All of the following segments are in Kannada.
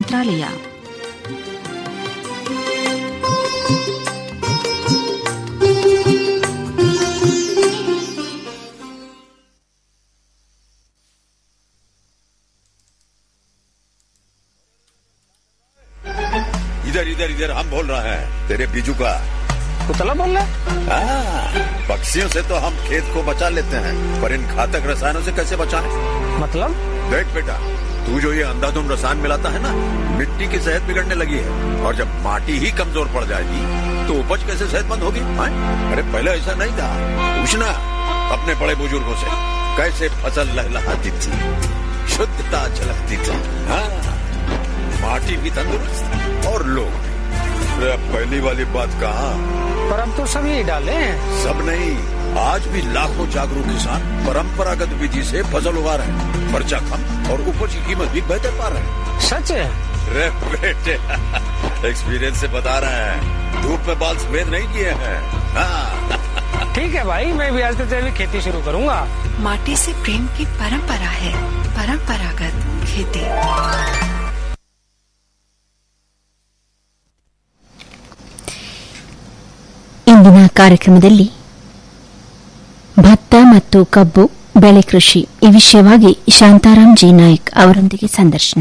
ಮಂತ್ರಾಲಯ इधर इधर इधर हम बोल रहे हैं तेरे बीजू का कुतला बोल रहा हाँ, पक्षियों से तो हम खेत को बचा लेते हैं पर इन घातक रसायनों से कैसे बचाएं? मतलब देख बेटा तू जो ये अंधाधुंध रसायन मिलाता है ना मिट्टी की सेहत बिगड़ने लगी है और जब माटी ही कमजोर पड़ जाएगी तो उपज कैसे सेहतमंद होगी हाँ? अरे पहले ऐसा नहीं था पूछना अपने बड़े बुजुर्गों से कैसे फसल लहलहाती थी शुद्धता झलकती थी हाँ माटी भी तंदुरुस्त और लोग भी अरे अब पहली वाली बात कहा पर अब तो सब यही डाले हैं सब नहीं आज भी लाखों जागरूक किसान परंपरागत विधि से फसल उगा रहे हैं खर्चा कम और उपज की कीमत भी बेहतर पा रहे हैं सच है रे बेटे एक्सपीरियंस से बता रहे हैं धूप में बाल सफेद नहीं किए हैं हाँ ठीक है भाई मैं भी आज से जैविक खेती शुरू करूंगा माटी से प्रेम की परंपरा है परंपरागत खेती ಇಂದಿನ ಕಾರ್ಯಕ್ರಮದಲ್ಲಿ ಭತ್ತ ಮತ್ತು ಕಬ್ಬು ಬೆಳೆ ಕೃಷಿ ಈ ವಿಷಯವಾಗಿ ಶಾಂತಾರಾಮ್ ಜಿ ನಾಯಕ್ ಅವರೊಂದಿಗೆ ಸಂದರ್ಶನ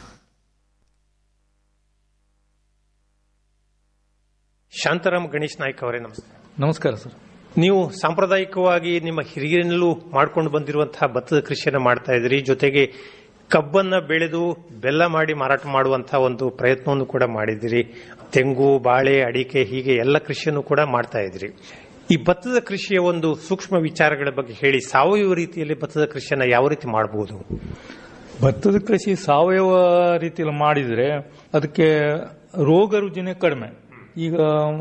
ಶಾಂತಾರಾಮ್ ಗಣೇಶ್ ನಾಯ್ಕ ಅವರೇ ನಮಸ್ತೆ ನಮಸ್ಕಾರ ಸರ್ ನೀವು ಸಾಂಪ್ರದಾಯಿಕವಾಗಿ ನಿಮ್ಮ ಹಿರಿಯರಲ್ಲೂ ಮಾಡ್ಕೊಂಡು ಬಂದಿರುವಂತಹ ಭತ್ತದ ಕೃಷಿಯನ್ನು ಮಾಡ್ತಾ ಇದ್ರಿ ಜೊತೆಗೆ ಕಬ್ಬನ್ನ ಬೆಳೆದು ಬೆಲ್ಲ ಮಾಡಿ ಮಾರಾಟ ಮಾಡುವಂತಹ ಒಂದು ಪ್ರಯತ್ನವನ್ನು ಕೂಡ ಮಾಡಿದಿರಿ ತೆಂಗು ಬಾಳೆ ಅಡಿಕೆ ಹೀಗೆ ಎಲ್ಲ ಕೃಷಿಯನ್ನು ಕೂಡ ಮಾಡ್ತಾ ಇದ್ರಿ ಈ ಭತ್ತದ ಕೃಷಿಯ ಒಂದು ಸೂಕ್ಷ್ಮ ವಿಚಾರಗಳ ಬಗ್ಗೆ ಹೇಳಿ ಸಾವಯವ ರೀತಿಯಲ್ಲಿ ಭತ್ತದ ಕೃಷಿಯನ್ನ ಯಾವ ರೀತಿ ಮಾಡಬಹುದು ಭತ್ತದ ಕೃಷಿ ಸಾವಯವ ರೀತಿಯಲ್ಲಿ ಮಾಡಿದ್ರೆ ಅದಕ್ಕೆ ರೋಗ ರುಜಿನ ಕಡಿಮೆ ಈಗ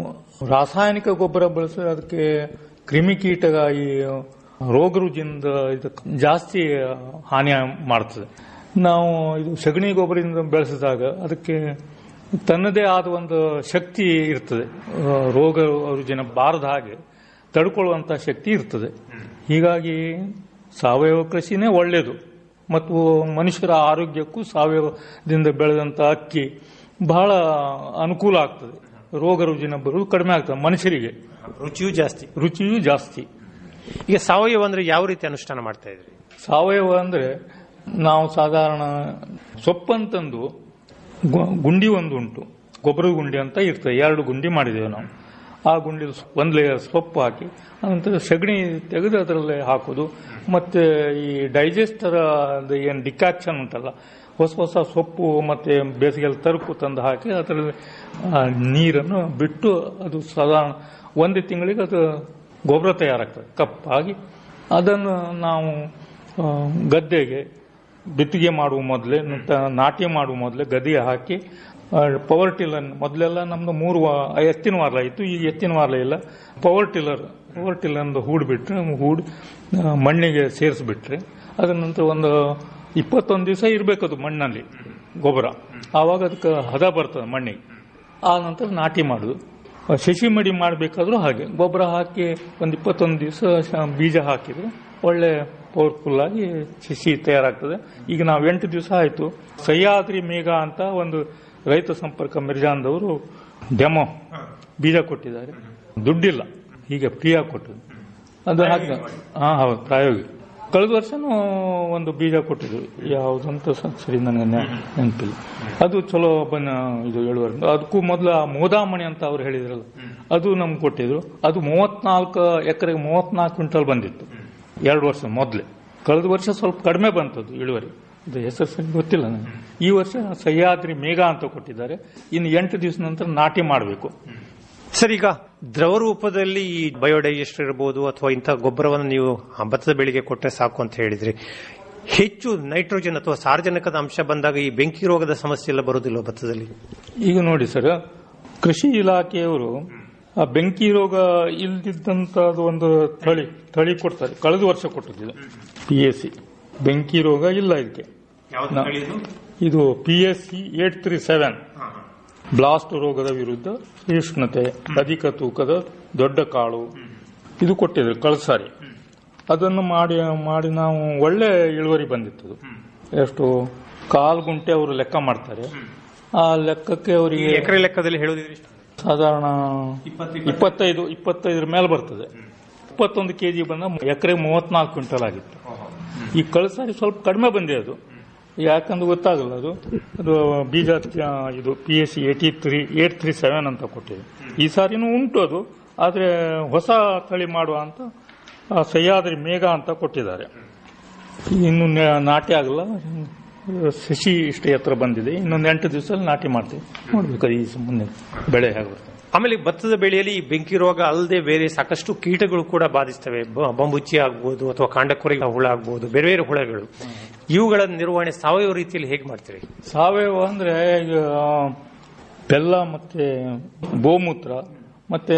ರಾಸಾಯನಿಕ ಗೊಬ್ಬರ ಬಳಸಿದ್ರೆ ಅದಕ್ಕೆ ಕ್ರಿಮಿಕೀಟಗ ಈ ರೋಗ ರುಜಿನದ ಇದು ಜಾಸ್ತಿ ಹಾನಿ ಮಾಡ್ತದೆ ನಾವು ಇದು ಸಗಣಿ ಗೊಬ್ಬರದಿಂದ ಬೆಳೆಸಿದಾಗ ಅದಕ್ಕೆ ತನ್ನದೇ ಆದ ಒಂದು ಶಕ್ತಿ ಇರ್ತದೆ ಆ, ರೋಗ ರುಜಿನ ಬಾರದ ಹಾಗೆ ತಡ್ಕೊಳ್ಳುವಂತ ಶಕ್ತಿ ಇರ್ತದೆ ಹೀಗಾಗಿ ಸಾವಯವ ಕೃಷಿನೇ ಒಳ್ಳೆಯದು ಮತ್ತು ಮನುಷ್ಯರ ಆರೋಗ್ಯಕ್ಕೂ ಸಾವಯವದಿಂದ ಬೆಳೆದಂತ ಅಕ್ಕಿ ಬಹಳ ಅನುಕೂಲ ಆಗ್ತದೆ ರೋಗ ರುಜಿನ ಬರುವುದು ಕಡಿಮೆ ಆಗ್ತದೆ ಮನುಷ್ಯರಿಗೆ ರುಚಿಯೂ ಜಾಸ್ತಿ ರುಚಿಯೂ ಜಾಸ್ತಿ ಈಗ ಸಾವಯವ ಅಂದ್ರೆ ಯಾವ ರೀತಿ ಅನುಷ್ಠಾನ ಮಾಡ್ತಾ ಇದ್ರಿ ಸಾವಯವ ಅಂದ್ರೆ ನಾವು ಸಾಧಾರಣ ಸೊಪ್ಪಂತಂದು ಗು- ಗುಂಡಿ ಒಂದು ಉಂಟು ಗೊಬ್ಬರದ ಗುಂಡಿ ಅಂತ ಇರ್ತದೆ ಎರಡು ಗುಂಡಿ ಮಾಡಿದ್ದೇವೆ ನಾವು ಆ ಗುಂಡಿ ಒಂದು ಲೇಯರ್ ಸೊಪ್ಪು ಹಾಕಿ ಅನಂತರ ಸಗಣಿ ತೆಗೆದು ಅದರಲ್ಲೇ ಹಾಕೋದು ಮತ್ತೆ ಈ ಡೈಜೆಸ್ಟರ್ ಏನು ಡಿಕಾಕ್ಷನ್ ಉಂಟಲ್ಲ ಹೊಸ ಹೊಸ ಸೊಪ್ಪು ಮತ್ತೆ ಬೇಸಿಗೆಯಲ್ಲಿ ತರುಕು ತಂದು ಹಾಕಿ ಅದರಲ್ಲಿ ಆ, ನೀರನ್ನು ಬಿಟ್ಟು ಅದು ಸಾಧಾರಣ ಒಂದು ತಿಂಗಳಿಗೆ ಅದು ಗೊಬ್ಬರ ತಯಾರಾಗ್ತದೆ ಕಪ್ಪಾಗಿ ಅದನ್ನು ನಾವು ಆ, ಗದ್ದೆಗೆ ಬಿತ್ತಿಗೆ ಮಾಡುವ ಮೊದಲೇ ನಾಟಿ ಮಾಡುವ ಮೊದಲೇ ಗದ್ದೆಗೆ ಹಾಕಿ ಪವರ್ ಟಿಲ್ಲರ್ ಮೊದಲೆಲ್ಲ ನಮ್ದು ಮೂರು ವಾ- ಎತ್ತಿನ ವಾರ್ಲ ಇತ್ತು ಈಗ ಎತ್ತಿನ ವಾರ್ಲ ಇಲ್ಲ ಪವರ್ ಟಿಲ್ಲರ್ ಪವರ್ ಟಿಲ್ಲರ್ ಹೂಡ್ಬಿಟ್ರೆ ಹೂಡ್ ಆ, ಮಣ್ಣಿಗೆ ಸೇರಿಸ್ಬಿಟ್ರೆ ಅದ ನಂತರ ಒಂದು ಇಪ್ಪತ್ತೊಂದು ದಿವಸ ಇರಬೇಕದು ಮಣ್ಣಲ್ಲಿ ಗೊಬ್ಬರ ಆವಾಗ ಅದಕ್ಕೆ ಹದ ಬರ್ತದೆ ಮಣ್ಣಿಗೆ ಆ ನಂತರ ನಾಟಿ ಮಾಡುದು ಶಶಿ ಮಡಿ ಮಾಡಬೇಕಾದ್ರೂ ಹಾಗೆ ಗೊಬ್ಬರ ಹಾಕಿ ಒಂದು ಇಪ್ಪತ್ತೊಂದು ದಿವಸ ಬೀಜ ಹಾಕಿದ್ರೆ ಒಳ್ಳೆ ಪವರ್ಫುಲ್ ಆಗಿ ಶಶಿ ತಯಾರಾಗ್ತದೆ ಈಗ ನಾವು ಎಂಟು ದಿವಸ ಆಯ್ತು ಸಹ್ಯಾದ್ರಿ ಮೇಘ ಅಂತ ಒಂದು ರೈತ ಸಂಪರ್ಕ ಮಿರ್ಜಾನ್ದವರು ಡೆಮೋ ಬೀಜ ಕೊಟ್ಟಿದ್ದಾರೆ ದುಡ್ಡಿಲ್ಲ ಹೀಗೆ ಫ್ರೀಯಾಗಿ ಕೊಟ್ಟದ್ದು ಅದು ಹಾಕಿ ಹಾ ಹೌದು ಪ್ರಾಯೋಗಿಕ ಕಳೆದ ವರ್ಷನೂ ಒಂದು ಬೀಜ ಕೊಟ್ಟಿದ್ರು ಯಾವುದಂತ ಸ- ಸರಿ ನನಗೆ ನೆ- ನೆನಪಿಲ್ಲ ಅದು ಚಲೋ ಬನ್ನ ಇದು ಏಳುವರೆ ಅದಕ್ಕೂ ಮೊದಲು ಆ ಮೋದಾಮಣಿ ಅಂತ ಅವ್ರು ಹೇಳಿದ್ರಲ್ಲ ಅದು ನಮ್ಗೆ ಕೊಟ್ಟಿದ್ರು ಅದು ಮೂವತ್ನಾಲ್ಕು ಎಕರೆಗೆ ಮೂವತ್ನಾಲ್ಕು ಕ್ವಿಂಟಲ್ ಬಂದಿತ್ತು ಎರಡು ವರ್ಷ ಮೊದಲೇ ಕಳೆದ ವರ್ಷ ಸ್ವಲ್ಪ ಕಡಿಮೆ ಬಂತದ್ದು ಇಳುವರಿ ಅದು ಹೆಸರು ಸರಿ ಗೊತ್ತಿಲ್ಲ ನನಗೆ ಈ ವರ್ಷ ಸಹ್ಯಾದ್ರಿ ಮೇಘ ಅಂತ ಕೊಟ್ಟಿದ್ದಾರೆ ಇನ್ನು ಎಂಟು ದಿವಸ ನಂತರ ನಾಟಿ ಮಾಡಬೇಕು ಸರ್ ಈಗ ದ್ರವ ರೂಪದಲ್ಲಿ ಈ ಬಯೋಡೈಜೆಸ್ಟರ್ ಇರಬಹುದು ಅಥವಾ ಇಂಥ ಗೊಬ್ಬರವನ್ನು ನೀವು ಆ ಭತ್ತದ ಬೆಳೆಗೆ ಕೊಟ್ಟರೆ ಸಾಕು ಅಂತ ಹೇಳಿದ್ರಿ ಹೆಚ್ಚು ನೈಟ್ರೋಜನ್ ಅಥವಾ ಸಾರ್ವಜನಿಕದ ಅಂಶ ಬಂದಾಗ ಈ ಬೆಂಕಿ ರೋಗದ ಸಮಸ್ಯೆ ಎಲ್ಲ ಬರುವುದಿಲ್ಲ ಭತ್ತದಲ್ಲಿ ಈಗ ನೋಡಿ ಸರ್ ಕೃಷಿ ಇಲಾಖೆಯವರು ಆ ಬೆಂಕಿ ರೋಗ ಇಲ್ದಿದ್ದಂತದ್ದು ಒಂದು ತಳಿ ತಳಿ ಕೊಡ್ತಾರೆ ಕಳೆದ ವರ್ಷ ಕೊಟ್ಟದ್ದು ಪಿ ಎಸ್ ಸಿ ಬೆಂಕಿ ರೋಗ ಇಲ್ಲ ಇದಕ್ಕೆ ನಾ- ಇದು P S C eight three seven blast ರೋಗದ ವಿರುದ್ಧ ಸಹಿಷ್ಣುತೆ ಅಧಿಕ ತೂಕದ ದೊಡ್ಡ ಕಾಳು ಇದು ಕೊಟ್ಟಿದ್ರು ಕಳೆದ ಸಾರಿ ಅದನ್ನು ಮಾಡಿ ಮಾಡಿ ನಾವು ಒಳ್ಳೆ ಇಳುವರಿ ಬಂದಿತ್ತು ಅದು. ಎಷ್ಟು ಕಾಲು ಗುಂಟೆ ಅವರು ಲೆಕ್ಕ ಮಾಡ್ತಾರೆ ಆ ಲೆಕ್ಕಕ್ಕೆ ಅವರಿಗೆ ಎಕರೆ ಲೆಕ್ಕದಲ್ಲಿ ಹೇಳೋದಿದ್ರೆ ಎಷ್ಟು? ಸಾಧಾರಣ ಇಪ್ಪತ್ತೈದು ಇಪ್ಪತ್ತೈದರ ಮೇಲೆ ಬರ್ತದೆ ಇಪ್ಪತ್ತೊಂದು ಕೆಜಿ ಬಂದ ಎಕರೆ ಮೂವತ್ನಾಲ್ಕು ಕ್ವಿಂಟಲ್ ಆಗಿತ್ತು ಈ ಕಳೆದ ಸಾರಿ ಸ್ವಲ್ಪ ಕಡಿಮೆ ಬಂದಿದೆ ಅದು ಯಾಕಂದ್ರೆ ಗೊತ್ತಾಗಲ್ಲ ಅದು ಅದು ಬೀಜ ಆ, ಇದು P S C eighty three eight three seven ಅಂತ ಕೊಟ್ಟಿದೆ ಈ ಸಾರಿನೂ ಉಂಟು ಅದು ಆದರೆ ಹೊಸ ತಳಿ ಮಾಡುವ ಅಂತ ಆ, ಸಹ್ಯಾದ್ರಿ ಮೇಘ ಅಂತ ಕೊಟ್ಟಿದ್ದಾರೆ ಇನ್ನು ನ- ನಾಟಿ ಆಗಲ್ಲ ಸಸಿ ಇಷ್ಟು ಎತ್ತರ ಬಂದಿದೆ ಇನ್ನೊಂದು ಎಂಟು ದಿವಸದಲ್ಲಿ ನಾಟಿ ಮಾಡ್ತೀವಿ ನೋಡ್ಬೇಕು ಈ ಮುಂದೆ ಬೆಳೆ ಹೇಗೆ ಬರ್ತದೆ ಆಮೇಲೆ ಈ ಭತ್ತದ ಬೆಳೆಯಲ್ಲಿ ಈ ಬೆಂಕಿ ರೋಗ ಅಲ್ಲದೆ ಬೇರೆ ಸಾಕಷ್ಟು ಕೀಟಗಳು ಕೂಡ ಬಾಧಿಸ್ತವೆ ಬ- ಬಂಬುಚ್ಚಿ ಆಗ್ಬೋದು ಅಥವಾ ಕಾಂಡಕೊರೆ ಹುಳ ಆಗ್ಬೋದು ಬೇರೆ ಬೇರೆ ಹುಳಗಳು ಇವುಗಳ ನಿರ್ವಹಣೆ ಸಾವಯವ ರೀತಿಯಲ್ಲಿ ಹೇಗೆ ಮಾಡ್ತೀರಿ ಸಾವಯವ ಅಂದ್ರೆ ಈಗ ಬೆಲ್ಲ ಮತ್ತೆ ಗೋಮೂತ್ರ ಮತ್ತೆ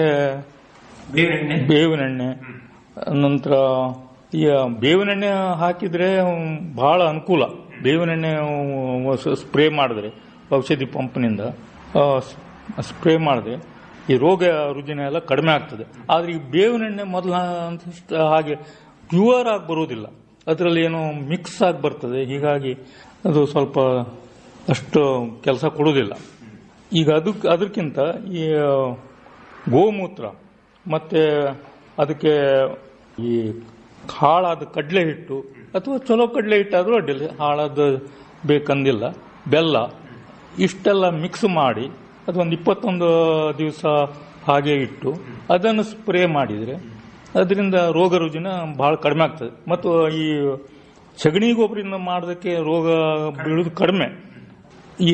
ಬೇವಿನೆಣ್ಣೆ ನಂತರ ಈ ಬೇವಿನೆಣ್ಣೆ ಹಾಕಿದ್ರೆ ಹ್ಮ್, ಬಹಳ ಅನುಕೂಲ ಬೇವಿನೆಣ್ಣೆ ಸ್ಪ್ರೇ ಮಾಡಿದ್ರೆ ಔಷಧಿ ಪಂಪ್ನಿಂದ ಸ್ಪ್ರೇ ಮಾಡಿದ್ರೆ ಈ ರೋಗ ರುಜಿನ ಎಲ್ಲ ಕಡಿಮೆ ಆಗ್ತದೆ ಆದ್ರೆ ಈ ಬೇವಿನೆಣ್ಣೆ ಮೊದಲ ಅಂತ ಹಾಗೆ ಪ್ಯೂರ್ ಆಗಿ ಬರುವುದಿಲ್ಲ ಅದರಲ್ಲಿ ಏನೋ ಮಿಕ್ಸ್ ಆಗಿ ಬರ್ತದೆ ಹೀಗಾಗಿ ಅದು ಸ್ವಲ್ಪ ಅಷ್ಟು ಕೆಲಸ ಕೊಡುವುದಿಲ್ಲ ಈಗ ಅದಕ್ಕೆ ಅದಕ್ಕಿಂತ ಈ ಗೋಮೂತ್ರ ಮತ್ತೆ ಅದಕ್ಕೆ ಈ ಹಾಳಾದ ಕಡಲೆ ಹಿಟ್ಟು ಅಥವಾ ಚಲೋ ಕಡಲೆ ಹಿಟ್ಟಾದ್ರೂ ಅಡ್ಡಿಲ್ಲ ಹಾಳಾದ ಬೇಕಂದಿಲ್ಲ ಬೆಲ್ಲ ಇಷ್ಟೆಲ್ಲ ಮಿಕ್ಸ್ ಮಾಡಿ ಅದೊಂದು ಇಪ್ಪತ್ತೊಂದು ದಿವಸ ಹಾಗೆ ಇಟ್ಟು ಅದನ್ನು ಸ್ಪ್ರೇ ಮಾಡಿದರೆ ಅದರಿಂದ ರೋಗ ರುಜಿನ ಬಹಳ ಕಡಿಮೆ ಆಗ್ತದೆ ಮತ್ತು ಈ ಸಗಣಿ ಗೊಬ್ಬರದಿಂದ ಮಾಡೋದಕ್ಕೆ ರೋಗ ಬೀಳೋದು ಕಡಿಮೆ ಈ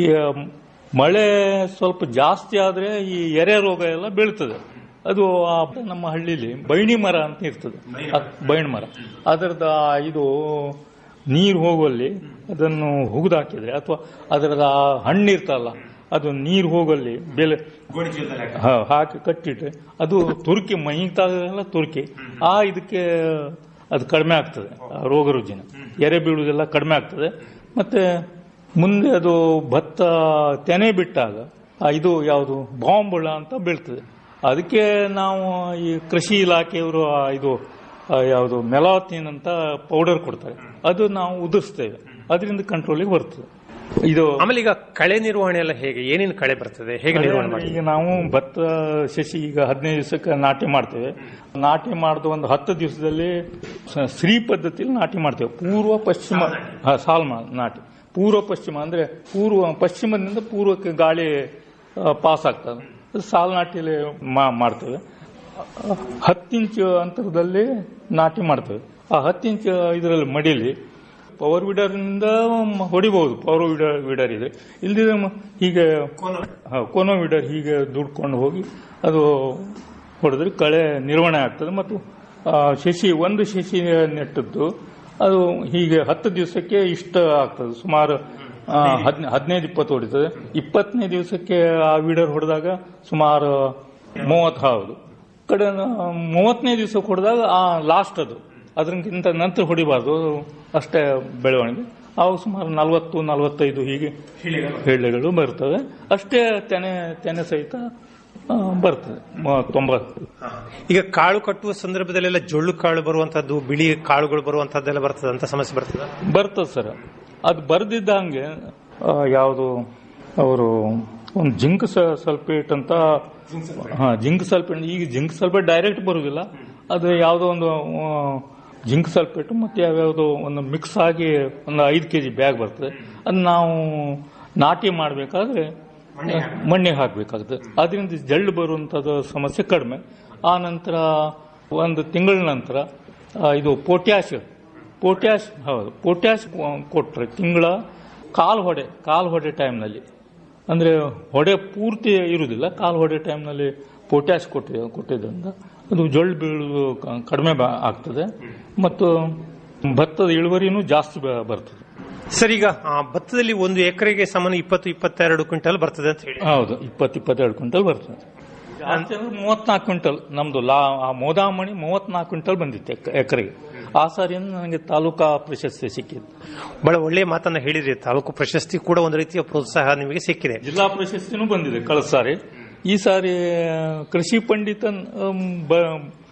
ಮಳೆ ಸ್ವಲ್ಪ ಜಾಸ್ತಿ ಆದ್ರೆ ಈ ಎರೆ ರೋಗ ಎಲ್ಲ ಬೀಳ್ತದೆ ಅದು ಆ ನಮ್ಮ ಹಳ್ಳಿಲಿ ಬೈಣಿ ಮರ ಅಂತ ಇರ್ತದೆ ಆ ಬೈಣಿ ಮರ ಅದರದ ಆ ಇದು ನೀರು ಹೋಗುವಲ್ಲಿ ಅದನ್ನು ಹುಗಿದಾಕಿದ್ರೆ ಅಥವಾ ಅದರದ ಆ ಹಣ್ಣು ಇರ್ತಲ್ಲ ಅದು ನೀರು ಹೋಗಲ್ಲಿ ಬೆಲೆ ಹಾ, ಹಾಕಿ ಕಟ್ಟಿಟ್ರೆ ಅದು ತುರ್ಕಿ ಮೈತಾಗೆಲ್ಲ ತುರ್ಕಿ ಆ ಇದಕ್ಕೆ ಅದು ಕಡಿಮೆ ಆಗ್ತದೆ ಆ ರೋಗ ರುಜಿನ ಎರೆ ಬೀಳುವುದೆಲ್ಲ ಕಡಿಮೆ ಆಗ್ತದೆ ಮತ್ತೆ ಮುಂದೆ ಅದು ಭತ್ತ ತೆನೆ ಬಿಟ್ಟಾಗ ಆ ಇದು ಯಾವುದು ಬಾಂಬುಳ ಅಂತ ಬೀಳ್ತದೆ ಅದಕ್ಕೆ ನಾವು ಈ ಕೃಷಿ ಇಲಾಖೆಯವರು ಆ ಇದು ಆ ಯಾವುದು ಮೆಲಾತಿನ್ ಅಂತ ಪೌಡರ್ ಕೊಡ್ತಾರೆ ಅದು ನಾವು ಉದುರಿಸ್ತೇವೆ ಅದರಿಂದ ಕಂಟ್ರೋಲಿಗೆ ಬರ್ತದೆ ಇದು ಆಮೇಲೆ ಈಗ ಕಳೆ ನಿರ್ವಹಣೆ ಎಲ್ಲ ಹೇಗೆ ಏನೇನು ಕಳೆ ಬರ್ತದೆ ಹೇಗೆ ನಿರ್ವಹಣೆ ಮಾಡಿ ಈಗ ನಾವು ಭತ್ತ ಸಸಿ ಈಗ ಹದಿನೈದು ದಿವಸಕ್ಕೆ ನಾಟಿ ಮಾಡ್ತೇವೆ ನಾಟಿ ಮಾಡಿದ ಒಂದು ಹತ್ತು ದಿವಸದಲ್ಲಿ ಸ- ಶ್ರೀ ಪದ್ಧತಿಯಲ್ಲಿ ನಾಟಿ ಮಾಡ್ತೇವೆ ಪೂರ್ವ ಪಶ್ಚಿಮ ಹಾ, ಸಾಲ್ ಮಾ- ನಾಟಿ ಪೂರ್ವ ಪಶ್ಚಿಮ ಅಂದ್ರೆ ಪೂರ್ವ ಪಶ್ಚಿಮದಿಂದ ಪೂರ್ವಕ್ಕೆ ಗಾಳಿ ಪಾಸ್ ಆಗ್ತದೆ ಅದು ಸಾಲ್ ನಾಟಿಯಲ್ಲಿ ಮಾ- ಮಾಡ್ತೇವೆ ಹತ್ತು ಇಂಚು ಅಂತರದಲ್ಲಿ ನಾಟಿ ಮಾಡ್ತೇವೆ ಆ ಹತ್ತು ಇಂಚು ಇದರಲ್ಲಿ ಮಡಿಲಿ ಪವರ್ ವಿಡರ್ನಿಂದ ಮ- ಹೊಡಿಬಹುದು ಪವರ್ ವಿಡರ್ ವಿಡರ್ ಇದೆ ಇಲ್ದಿದ್ರೆ ಮ- ಹೀಗೆ ಹಾ, ಕೋನೋ ವಿಡರ್ ಹೀಗೆ ದುಡ್ಕೊಂಡು ಹೋಗಿ ಅದು ಹೊಡೆದ್ರೆ ಕಳೆ ನಿರ್ವಹಣೆ ಆಗ್ತದೆ ಮತ್ತು ಆ, ಶಶಿ ಒಂದು ಶಶಿ ನೆಟ್ಟದ್ದು ಅದು ಹೀಗೆ ಹತ್ತು ದಿವಸಕ್ಕೆ ಇಷ್ಟ ಆಗ್ತದೆ ಸುಮಾರು ಆ, ಹದ್ನ- ಹದಿನೈದು ಇಪ್ಪತ್ತು ಹೊಡಿತದೆ ಇಪ್ಪತ್ತನೇ ದಿವಸಕ್ಕೆ ಆ ವಿಡರ್ ಹೊಡೆದಾಗ ಸುಮಾರು ಮೂವತ್ತು ಹೌದು ಕಡೆ ಮೂವತ್ತನೇ ದಿವಸಕ್ಕೆ ಹೊಡೆದಾಗ ಆ ಲಾಸ್ಟ್ ಅದು ಅದಕ್ಕಿಂತ ನಂತರ ಹೊಡಿಬಾರ್ದು ಅಷ್ಟೇ ಬೆಳವಣಿಗೆ ಅವು ಸುಮಾರು ನಲವತ್ತು ನಲವತ್ತೈದು ಹೀಗೆ ಹಿಳ್ಳೆಗಳು ಬರ್ತವೆ ಅಷ್ಟೇ ತೆನೆ ತೆನೆ ಸಹಿತ ಆ, ಬರ್ತದೆ ಮ- ತೊಂಬತ್ತು ಈಗ ಕಾಳು ಕಟ್ಟುವ ಸಂದರ್ಭದಲ್ಲೆಲ್ಲ ಜೊಳ್ಳು ಕಾಳು ಬರುವಂತದ್ದು ಬಿಳಿ ಕಾಳುಗಳು ಬರುವಂತದ್ದೆಲ್ಲ ಬರ್ತದೆ ಅಂತ ಸಮಸ್ಯೆ ಬರ್ತದೆ ಬರ್ತದೆ ಸರ್ ಅದು ಬರ್ದಿದ್ದಂಗೆ ಯಾವುದು ಅವರು ಒಂದು ಜಿಂಕ್ ಸ- ಸಲ್ಫೇಟ್ ಅಂತ ಹಾ ಜಿಂಕ್ ಸಲ್ಫೇಟ್ ಈಗ ಜಿಂಕ್ ಸಲ್ಫೇಟ್ ಡೈರೆಕ್ಟ್ ಬರುವುದಿಲ್ಲ ಅದು ಯಾವುದೋ ಒಂದು ಆ, ಜಿಂಕ್ ಸಲ್ಫೇಟ್ ಮತ್ತೆ ಯಾವ್ಯಾವುದೋ ಒಂದು ಮಿಕ್ಸ್ ಆಗಿ ಒಂದು ಐದು ಕೆಜಿ ಬ್ಯಾಗ್ ಬರ್ತದೆ ಅದು ನಾವು ನಾಟಿ ಮಾಡಬೇಕಾದ್ರೆ ಮಣ್ಣಿಗೆ ಹಾಕಬೇಕಾಗ್ತದೆ ಅದರಿಂದ ಜಳ್ಳು ಬರುವಂಥದ್ದು ಸಮಸ್ಯೆ ಕಡಿಮೆ ಆ ನಂತರ ಒಂದು ತಿಂಗಳ ನಂತರ ಆ, ಇದು ಪೊಟ್ಯಾಶ್ ಪೊಟ್ಯಾಶ್ ಹೌದು ಪೊಟ್ಯಾಶ್ ಕೊಟ್ರೆ ತಿಂಗಳ ಕಾಲ್ ಹೊಡೆ ಕಾಲ್ ಹೊಡೆ ಟೈಮ್ನಲ್ಲಿ ಅಂದ್ರೆ ಹೊಡೆ ಪೂರ್ತಿ ಇರುವುದಿಲ್ಲ ಕಾಲ್ ಹೊಡೆ ಟೈಮ್ನಲ್ಲಿ ಪೊಟ್ಯಾಶ್ ಕೊಟ್ಟಿ ಕೊಟ್ಟಿದ್ದರಿಂದ ಅದು ಜೊಳ್ಳು ಬೀಳುವುದು ಕ- ಕಡಿಮೆ ಬ- ಆಗ್ತದೆ ಮತ್ತು ಭತ್ತದ ಇಳುವರಿನೂ ಜಾಸ್ತಿ ಬ- ಬರ್ತದೆ ಸರ್ ಈಗ ಆ, ಭತ್ತದಲ್ಲಿ ಒಂದು ಎಕರೆಗೆ ಸಮಾನ ಇಪ್ಪತ್ತು ಇಪ್ಪತ್ತೆರಡು ಕ್ವಿಂಟಲ್ ಬರ್ತದೆ ಅಂತ ಹೇಳಿ ಹೌದು ಇಪ್ಪತ್ತು ಇಪ್ಪತ್ತೆರಡು ಕ್ವಿಂಟಲ್ ಬರ್ತದೆ ಜಾಸ್ತಿ ಅಂದ್ರೆ ಮೂವತ್ನಾಲ್ಕು ಕ್ವಿಂಟಲ್ ನಮ್ದು ಲಾ ಆ ಮೋದಾಮಣಿ ಮೂವತ್ನಾಲ್ಕು ಕ್ವಿಂಟಲ್ ಬಂದಿತ್ತು ಎಕ- ಎಕರೆಗೆ ಆ ಸಾರಿಯಿಂದ ನನಗೆ ತಾಲೂಕಾ ಪ್ರಶಸ್ತಿ ಸಿಕ್ಕಿತ್ತು ಬಹಳ ಒಳ್ಳೆಯ ಮಾತನ್ನ ಹೇಳಿದ್ರಿ ತಾಲೂಕು ಪ್ರಶಸ್ತಿ ಕೂಡ ಒಂದು ರೀತಿಯ ಪ್ರೋತ್ಸಾಹ ನಿಮಗೆ ಸಿಕ್ಕಿದೆ ಜಿಲ್ಲಾ ಪ್ರಶಸ್ತಿನೂ ಬಂದಿದೆ ಕಳೆದ ಸಾರಿ ಈ ಸಾರಿ ಕೃಷಿ ಪಂಡಿತ ಅಮ್, ಬ-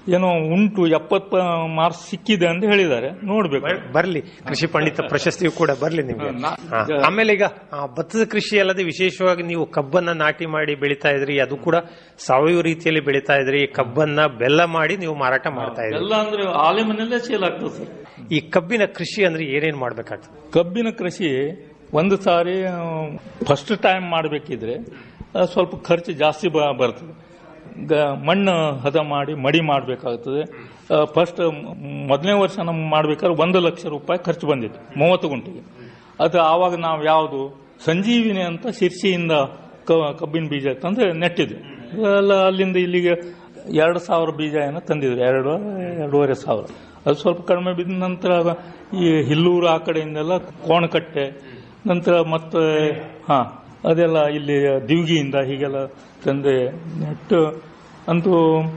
ಏನೋ ಉಂಟು ಎಪ್ಪತ್ತು ಮಾರ್ಕ್ಸ್ ಸಿಕ್ಕಿದೆ ಅಂತ ಹೇಳಿದ್ದಾರೆ ನೋಡ್ಬೇಕು ಬ- ಬರ್ಲಿ ಕೃಷಿ ಪಂಡಿತ ಪ್ರಶಸ್ತಿಯು ಕೂಡ ಬರ್ಲಿ ನಿಮ್ಗೆ ನಾ- ಹಾ. ಆಮೇಲೆ ಈಗ ಆ, ಭತ್ತದ ಕೃಷಿ ಅಲ್ಲದೆ ವಿಶೇಷವಾಗಿ ನೀವು ಕಬ್ಬನ್ನ ನಾಟಿ ಮಾಡಿ ಬೆಳಿತಾ ಇದ್ರಿ ಅದು ಕೂಡ ಸಾವಯವ ರೀತಿಯಲ್ಲಿ ಬೆಳಿತಾ ಇದ್ರಿ ಕಬ್ಬನ್ನ ಬೆಲ್ಲ ಮಾಡಿ ನೀವು ಮಾರಾಟ ಮಾಡ್ತಾ ಇದ್ರಿ ಎಲ್ಲ ಅಂದ್ರೆ ಆಲೆ ಮನೆಯಲ್ಲೇ ಸೇಲ್ ಆಗ್ತದೆ ಸರ್ ಈ ಕಬ್ಬಿನ ಕೃಷಿ ಅಂದ್ರೆ ಏನೇನ್ ಮಾಡ್ಬೇಕಾಗ್ತದೆ ಕಬ್ಬಿನ ಕೃಷಿ ಒಂದು ಸಾರಿ ಫಸ್ಟ್ ಟೈಮ್ ಮಾಡಬೇಕಿದ್ರೆ ಸ್ವಲ್ಪ ಖರ್ಚು ಜಾಸ್ತಿ ಬ- ಬರ್ತದೆ ಗ- ಮಣ್ಣು ಹದ ಮಾಡಿ ಮಡಿ ಮಾಡಬೇಕಾಗ್ತದೆ ಫಸ್ಟ್ ಮೊದಲನೇ ವರ್ಷ ನಮ್ಗೆ ಮಾಡ್ಬೇಕಾದ್ರೆ ಒಂದು ಲಕ್ಷ ರೂಪಾಯಿ ಖರ್ಚು ಬಂದಿತ್ತು ಮೂವತ್ತು ಗುಂಟೆಗೆ ಅದು ಆವಾಗ ನಾವು ಯಾವುದು ಸಂಜೀವಿನಿ ಅಂತ ಶಿರ್ಸಿಯಿಂದ ಕ- ಕಬ್ಬಿನ ಬೀಜ ತಂದು ನೆಟ್ಟಿದ್ವಿ ಎಲ್ಲ ಅಲ್ಲಿಂದ ಇಲ್ಲಿಗೆ ಎರಡು ಸಾವಿರ ಬೀಜ ಏನೋ ತಂದಿದ್ರು ಎರಡು ಎರಡೂವರೆ ಸಾವಿರ ಅದು ಸ್ವಲ್ಪ ಕಡಿಮೆ ಬಿದ್ದ ನಂತರ ಈ ಹಿಲ್ಲೂರು ಆ ಕಡೆಯಿಂದೆಲ್ಲ ಕೋಣಕಟ್ಟೆ ನಂತರ ಮತ್ತೆ ಹಾ ಅದೆಲ್ಲ ಇಲ್ಲಿ ದಿವ್ಗಿಯಿಂದ ಹೀಗೆಲ್ಲ ತಂದೆ ನೆಟ್ಟು ಅಂತೂ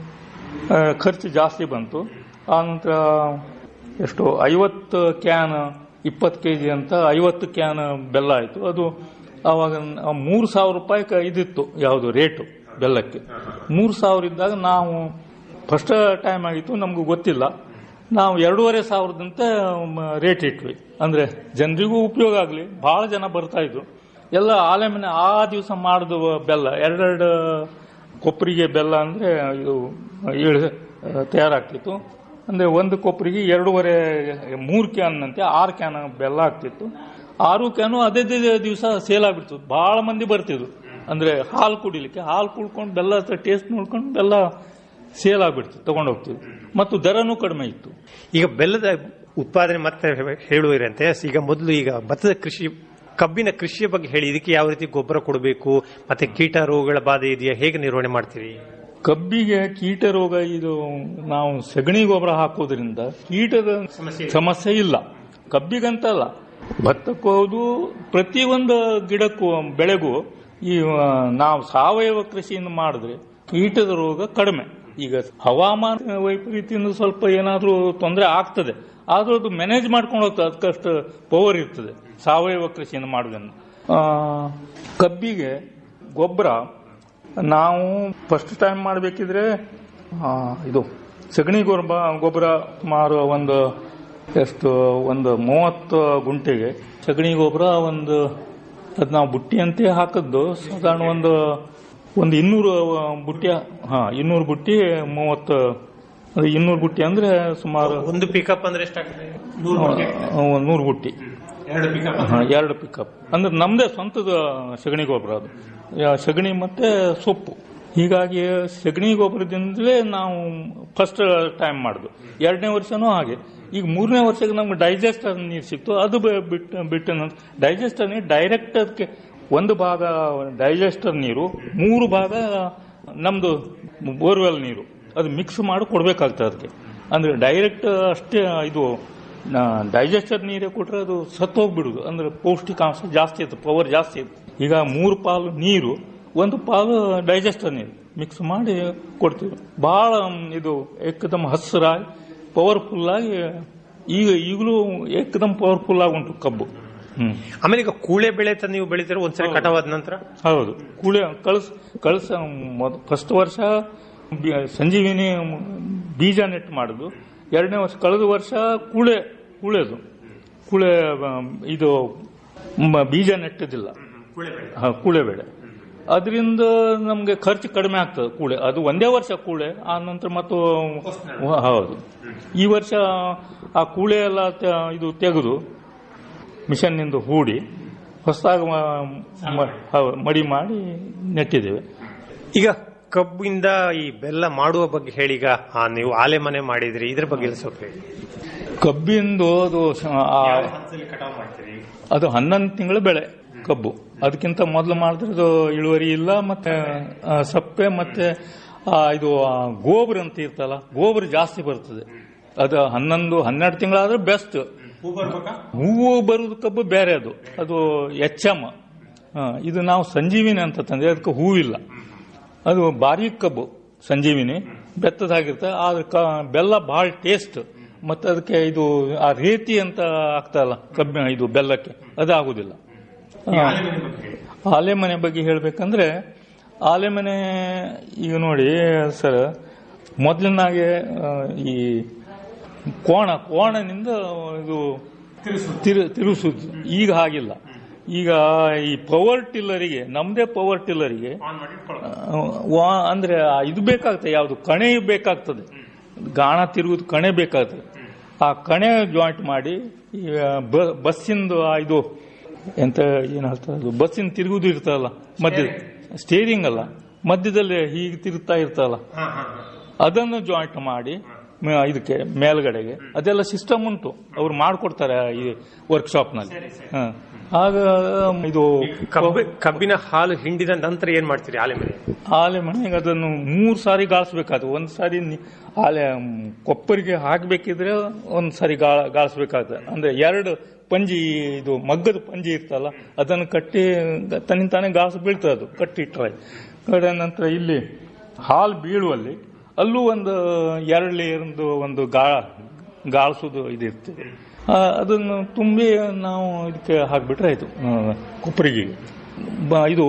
ಆ, ಖರ್ಚು ಜಾಸ್ತಿ ಬಂತು ಆ ನಂತರ ಎಷ್ಟು ಐವತ್ತು ಕ್ಯಾನ್ ಇಪ್ಪತ್ತು ಕೆ ಜಿ ಅಂತ ಐವತ್ತು ಕ್ಯಾನ್ ಬೆಲ್ಲ ಆಯಿತು ಅದು ಆವಾಗ ನ- ಮೂರು ಸಾವಿರ ರೂಪಾಯಿ ಕ- ಇದಿತ್ತು ಯಾವುದು ರೇಟು ಬೆಲ್ಲಕ್ಕೆ ಮೂರು ಸಾವಿರ ಇದ್ದಾಗ ನಾವು ಫಸ್ಟ್ ಟೈಮ್ ಆಗಿತ್ತು ನಮಗೂ ಗೊತ್ತಿಲ್ಲ ನಾವು ಎರಡೂವರೆ ಸಾವಿರದಂತ ರೇಟ್ ಇಟ್ವಿ ಅಂದ್ರೆ ಜನರಿಗೂ ಉಪಯೋಗ ಆಗಲಿ ಬಹಳ ಜನ ಬರ್ತಾ ಇದ್ರು ಎಲ್ಲ ಆಲೆ ಮನೆ ಆ ದಿವಸ ಮಾಡಿದ ಬೆಲ್ಲ ಎರಡೆರಡು ಕೊಪ್ಪರಿಗೆ ಬೆಲ್ಲ ಅಂದ್ರೆ ಇದು ಏಳು ತಯಾರಾಗ್ತಿತ್ತು ಅಂದ್ರೆ ಒಂದು ಕೊಪ್ಪರಿಗೆ ಎರಡೂವರೆ ಮೂರು ಕ್ಯಾನ್ ಅಂತೆ ಆರು ಕ್ಯಾನ್ ಬೆಲ್ಲ ಆಗ್ತಿತ್ತು ಆರು ಕ್ಯಾನು ಅದೇ ದಿವಸ ಸೇಲ್ ಆಗ್ಬಿಡ್ತು ಬಹಳ ಮಂದಿ ಬರ್ತಿದ್ರು ಅಂದ್ರೆ ಹಾಲು ಕುಡಿಲಿಕ್ಕೆ ಹಾಲು ಕುಡ್ಕೊಂಡು ಬೆಲ್ಲ ಟೇಸ್ಟ್ ನೋಡ್ಕೊಂಡು ಬೆಲ್ಲ ಸೇಲ್ ಆಗ್ಬಿಡ್ತು ತಗೊಂಡು ಹೋಗ್ತಿದ್ವಿ ಮತ್ತು ದರನೂ ಕಡಿಮೆ ಇತ್ತು ಈಗ ಬೆಲ್ಲದ ಉತ್ಪಾದನೆ ಮತ್ತೆ ಹೇಳುವಿರಂತೆ ಈಗ ಮೊದಲು ಈಗ ಭತ್ತದ ಕೃಷಿ ಕಬ್ಬಿನ ಕೃಷಿಯ ಬಗ್ಗೆ ಹೇಳಿ ಇದಕ್ಕೆ ಯಾವ ರೀತಿ ಗೊಬ್ಬರ ಕೊಡಬೇಕು ಮತ್ತೆ ಕೀಟ ರೋಗಗಳ ಬಾಧೆ ಇದೆಯಾ ಹೇಗೆ ನಿರ್ವಹಣೆ ಮಾಡ್ತೀರಿ ಕಬ್ಬಿಗೆ ಕೀಟ ರೋಗ ಇದು ನಾವು ಸಗಣಿ ಗೊಬ್ಬರ ಹಾಕೋದ್ರಿಂದ ಕೀಟದ ಸಮಸ್ಯೆ ಇಲ್ಲ ಕಬ್ಬಿಗಂತಲ್ಲ ಭತ್ತಕ್ಕೂ ಹೌದು ಪ್ರತಿಯೊಂದು ಗಿಡಕ್ಕೂ ಬೆಳೆಗೂ ಈ ಆ, ನಾವು ಸಾವಯವ ಕೃಷಿಯಿಂದ ಮಾಡಿದ್ರೆ ಕೀಟದ ರೋಗ ಕಡಿಮೆ ಈಗ ಹವಾಮಾನ ವೈಪರೀತ್ಯದಿಂದ ಸ್ವಲ್ಪ ಏನಾದರೂ ತೊಂದರೆ ಆಗ್ತದೆ ಆದ್ರೂ ಅದು ಮ್ಯಾನೇಜ್ ಮಾಡ್ಕೊಂಡು ಹೋಗ್ತದೆ ಅದಕ್ಕಷ್ಟು ಪವರ್ ಇರ್ತದೆ ಸಾವಯವ ಕೃಷಿಯನ್ನು ಮಾಡೋದ್ರಿಂದ ಆ, ಕಬ್ಬಿಗೆ ಗೊಬ್ಬರ ನಾವು ಫಸ್ಟ್ ಟೈಮ್ ಮಾಡಬೇಕಿದ್ರೆ ಇದು ಸಗಣಿ ಗೊಬ್ಬರ ಗೊಬ್ಬರ ಸುಮಾರು ಒಂದು ಎಷ್ಟು ಒಂದು ಮೂವತ್ತು ಗುಂಟೆಗೆ ಸಗಣಿ ಗೊಬ್ಬರ ಒಂದು ಅದು ನಾವು ಬುಟ್ಟಿ ಅಂತ ಹಾಕಿದ್ದು ಸಾಧಾರಣ ಒಂದು ಒಂದು ಇನ್ನೂರು ಬುಟ್ಟಿ ಹಾ ಇನ್ನೂರು ಬುಟ್ಟಿ ಮೂವತ್ತು ಅದು ಇನ್ನೂರು ಬುಟ್ಟಿ ಅಂದ್ರೆ ಸುಮಾರು ಒಂದು ಪಿಕಪ್ ಅಂದ್ರೆ ಎಷ್ಟಾಗ್ತದೆ ಒಂದು ನೂರು ಬುಟ್ಟಿ ಎರಡು ಪಿಕಪ್ ಹಾ, ಎರಡು ಪಿಕಪ್ ಅಂದ್ರೆ ನಮ್ದೇ ಸ್ವಂತದ ಸಗಣಿ ಗೊಬ್ಬರ ಅದು ಯಾ- ಸಗಣಿ ಮತ್ತೆ ಸೊಪ್ಪು ಹೀಗಾಗಿ ಸಗಣಿ ಗೊಬ್ಬರದಿಂದಲೇ ನಾವು ಫಸ್ಟ್ ಟೈಮ್ ಮಾಡುದು ಎರಡನೇ ವರ್ಷನೂ ಹಾಗೆ ಈಗ ಮೂರನೇ ವರ್ಷಕ್ಕೆ ನಮ್ಗೆ ಡೈಜೆಸ್ಟರ್ ನೀರು ಸಿಕ್ತು ಅದು ಬ- ಬಿಟ್ಟು ಬಿಟ್ಟು ಡೈಜೆಸ್ಟರ್ ನೀರು ಡೈರೆಕ್ಟ್ ಅದಕ್ಕೆ ಒಂದು ಭಾಗ ಡೈಜೆಸ್ಟರ್ ನೀರು ಮೂರು ಭಾಗ ನಮ್ದು ಬೋರ್ವೆಲ್ ನೀರು ಅದು ಮಿಕ್ಸ್ ಮಾಡಿ ಕೊಡ್ಬೇಕಾಗ್ತದೆ ಅದಕ್ಕೆ ಅಂದ್ರೆ ಡೈರೆಕ್ಟ್ ಅಷ್ಟೇ ಇದು ಡೈಜೆಸ್ಟರ್ ನೀರೇ ಕೊಟ್ರೆ ಅದು ಸತ್ತು ಹೋಗ್ಬಿಡುದು ಅಂದ್ರೆ ಪೌಷ್ಟಿಕಾಂಶ ಜಾಸ್ತಿ ಇತ್ತು ಪವರ್ ಜಾಸ್ತಿ ಇತ್ತು ಈಗ ಮೂರು ಪಾಲು ನೀರು ಒಂದು ಪಾಲು ಡೈಜೆಸ್ಟರ್ ನೀರು ಮಿಕ್ಸ್ ಮಾಡಿ ಕೊಡ್ತೀವಿ ಬಹಳ ಇದು ಏಕದಮ್ ಹಸಿರಾಗಿ ಪವರ್ಫುಲ್ ಆಗಿ ಈಗ ಈಗಲೂ ಏಕದಮ್ ಪವರ್ಫುಲ್ ಆಗಿ ಉಂಟು ಕಬ್ಬು ಹ್ಮ್ ಆಮೇಲೆ ಈಗ ಕೂಳೆ ಬೆಳೆ ತ ನೀವು ಬೆಳಿತೀರ ಒಂದ್ಸರಿ ಕಟಾವಾದ ನಂತರ ಹೌದು ಕೂಳೆ ಕಳ್ಸ ಕಳ್ಸ ಫಸ್ಟ್ ವರ್ಷ ಬಿ- ಸಂಜೀವಿನಿ ಬೀಜ ನೆಟ್ ಮಾಡುದು ಎರಡನೇ ವರ್ಷ ಕಳೆದ ವರ್ಷ ಕೂಳೆ ಕೂಳೆದು ಕೂಳೆ ಆ, ಇದು ಮ- ಬೀಜ ನೆಟ್ಟದಿಲ್ಲ ಹಾ, ಕೂಳೆ ಬೆಳೆ ಅದರಿಂದ ನಮಗೆ ಖರ್ಚು ಕಡಿಮೆ ಆಗ್ತದೆ ಕೂಳೆ ಅದು ಒಂದೇ ವರ್ಷ ಕೂಳೆ ಆ ನಂತರ ಮತ್ತು ಹೌದು ಈ ವರ್ಷ ಆ ಕೂಳೆ ಎಲ್ಲ ತೆ- ಇದು ತೆಗೆದು ಮಿಷನ್ನಿಂದ ಹೂಡಿ ಹೊಸದಾಗಿ ಮಡಿ ಮಾಡಿ ನೆಟ್ಟಿದ್ದೇವೆ ಈಗ ಕಬ್ಬಿಂದ ಈ ಬೆಲ್ಲ ಮಾಡುವ ಬಗ್ಗೆ ಹೇಳಿ ಈಗ ಆ, ನೀವು ಆಲೆ ಮನೆ ಮಾಡಿದ್ರಿ ಇದ್ರ ಬಗ್ಗೆ ಎಲ್ಲ ಸ್ವಲ್ಪ ಹೇಳಿ ಕಬ್ಬಿಂದು ಅದು ಸ- ಆ, ಕಟಾವ್ ಮಾಡ್ತೀರಿ ಅದು ಹನ್ನೊಂದು ತಿಂಗಳ ಬೆಳೆ ಕಬ್ಬು ಅದಕ್ಕಿಂತ ಮೊದಲು ಮಾಡಿದ್ರೆ ಅದು ಇಳುವರಿ ಇಲ್ಲ ಮತ್ತೆ ಆ, ಸಪ್ಪೆ ಮತ್ತೆ ಆ, ಇದು ಆ, ಗೋಬ್ರ ಅಂತ ಇರ್ತಲ್ಲ ಗೋಬ್ರ ಜಾಸ್ತಿ ಬರ್ತದೆ ಅದು ಹನ್ನೊಂದು ಹನ್ನೆರಡು ತಿಂಗಳಾದ್ರೆ ಬೆಸ್ಟ್ ಹೂವು ಬರುವುದು ಕಬ್ಬು ಬೇರೆ ಅದು ಅದು ಎಚ್ ಎಮ್ ಇದು ನಾವು ಸಂಜೀವಿನಿ ಅಂತ ತಂದ್ರೆ ಅದಕ್ಕೆ ಹೂವಿಲ್ಲ ಅದು ಬಾರಿ ಕಬ್ಬು ಸಂಜೀವಿನಿ ಬೆತ್ತದಾಗಿರುತ್ತೆ ಆದ್ರೆ ಕ- ಬೆಲ್ಲ ಬಹಳ ಟೇಸ್ಟ್ ಮತ್ತೆ ಅದಕ್ಕೆ ಇದು ಆ ರೇತಿ ಅಂತ ಆಗ್ತಲ್ಲ ಕಬ್ಬಿ ಇದು ಬೆಲ್ಲಕ್ಕೆ ಅದು ಆಗುದಿಲ್ಲ ಆ, ಆಲೆಮನೆ ಬಗ್ಗೆ ಹೇಳ್ಬೇಕಂದ್ರೆ ಆಲೆಮನೆ ಈಗ ನೋಡಿ ಸರ್ ಮೊದಲಿನಾಗೆ ಆ, ಈ ಕೋಣ ಕೋಣನಿಂದ ಇದು ತಿರು- ತಿರುಗಿಸುದು ಈಗ ಹಾಗಿಲ್ಲ ಈಗ ಈ ಪವರ್ ಟಿಲ್ಲರಿಗೆ ನಮ್ದೇ ಪವರ್ ಟಿಲ್ಲರಿಗೆ ಆ, ವಾ- ಅಂದ್ರೆ ಆ ಇದು ಬೇಕಾಗ್ತದೆ ಯಾವುದು ಕಣೆ ಬೇಕಾಗ್ತದೆ ಗಾಣ ತಿರುಗುದು ಕಣೆ ಬೇಕಾಗ್ತದೆ ಆ ಕಣೆ ಜಾಯಿಂಟ್ ಮಾಡಿ ಈ ಬ- ಬಸ್ಸಿಂದು ಆ ಇದು ಎಂತ ಏನ್ ಹೇಳ್ತಾರೆ ಅದು ಬಸ್ಸಿನ ತಿರುಗುದು ಇರ್ತಲ್ಲ ಮಧ್ಯ ಸ್ಟೇರಿಂಗ್ ಅಲ್ಲ ಮಧ್ಯದಲ್ಲಿ ಹೀಗೆ ತಿರುಗ್ತಾ ಇರ್ತಲ್ಲ ಅದನ್ನು ಜಾಯಿಂಟ್ ಮಾಡಿ ಮ- ಇದಕ್ಕೆ ಮೇಲ್ಗಡೆಗೆ ಅದೆಲ್ಲ ಸಿಸ್ಟಮ್ ಉಂಟು ಅವ್ರು ಮಾಡ್ಕೊಡ್ತಾರೆ ಈ ವರ್ಕ್ಶಾಪ್ ನಲ್ಲಿ ಹ. ಆಗ ಇದು ಕಬ್ಬಿ- ಕಬ್ಬಿನ ಹಾಲು ಹಿಂಡಿದ ನಂತರ ಏನ್ ಮಾಡ್ತೀರಿ ಆಲೆ ಮೇಲೆ ಆಲೆ ಮನೆಗೆ ಅದನ್ನು ಮೂರು ಸಾರಿ ಗಾಳಿಸ್ಬೇಕಾದ್ರೆ ಒಂದ್ ಸಾರಿ ನಿ- ಆಲೆ ಮ್, ಕೊಪ್ಪರಿಗೆ ಹಾಕ್ಬೇಕಿದ್ರೆ ಒಂದ್ ಸಾರಿ ಗಾಳ ಗಾಳಿಸ್ಬೇಕಾಗ್ತದೆ ಅಂದ್ರೆ ಎರಡು ಪಂಜಿ ಇದು ಮಗ್ಗದ ಪಂಜಿ ಇರ್ತಲ್ಲ ಅದನ್ನು ಕಟ್ಟಿ ತನ್ನಿಂದ ತಾನೇ ಗಾಳಿಸ್ ಬೀಳ್ತದೆ ಅದು ಕಟ್ಟಿಟ್ರೆ ಕಡೆ ನಂತರ ಇಲ್ಲಿ ಹಾಲು ಬೀಳುವಲ್ಲಿ ಅಲ್ಲೂ ಒಂದು ಎರಡು ಲೇಯರ್ದು ಒಂದು ಗಾ ಗಾಳಿಸೋದು ಇದಿರ್ತದೆ ಆ, ಅದನ್ನು ತುಂಬಿ ನಾವು ಇದಕ್ಕೆ ಹಾಕ್ಬಿಟ್ರೆ ಆಯ್ತು ಆ, ಕೊಪ್ಪರಿಗೆ ಬ- ಇದು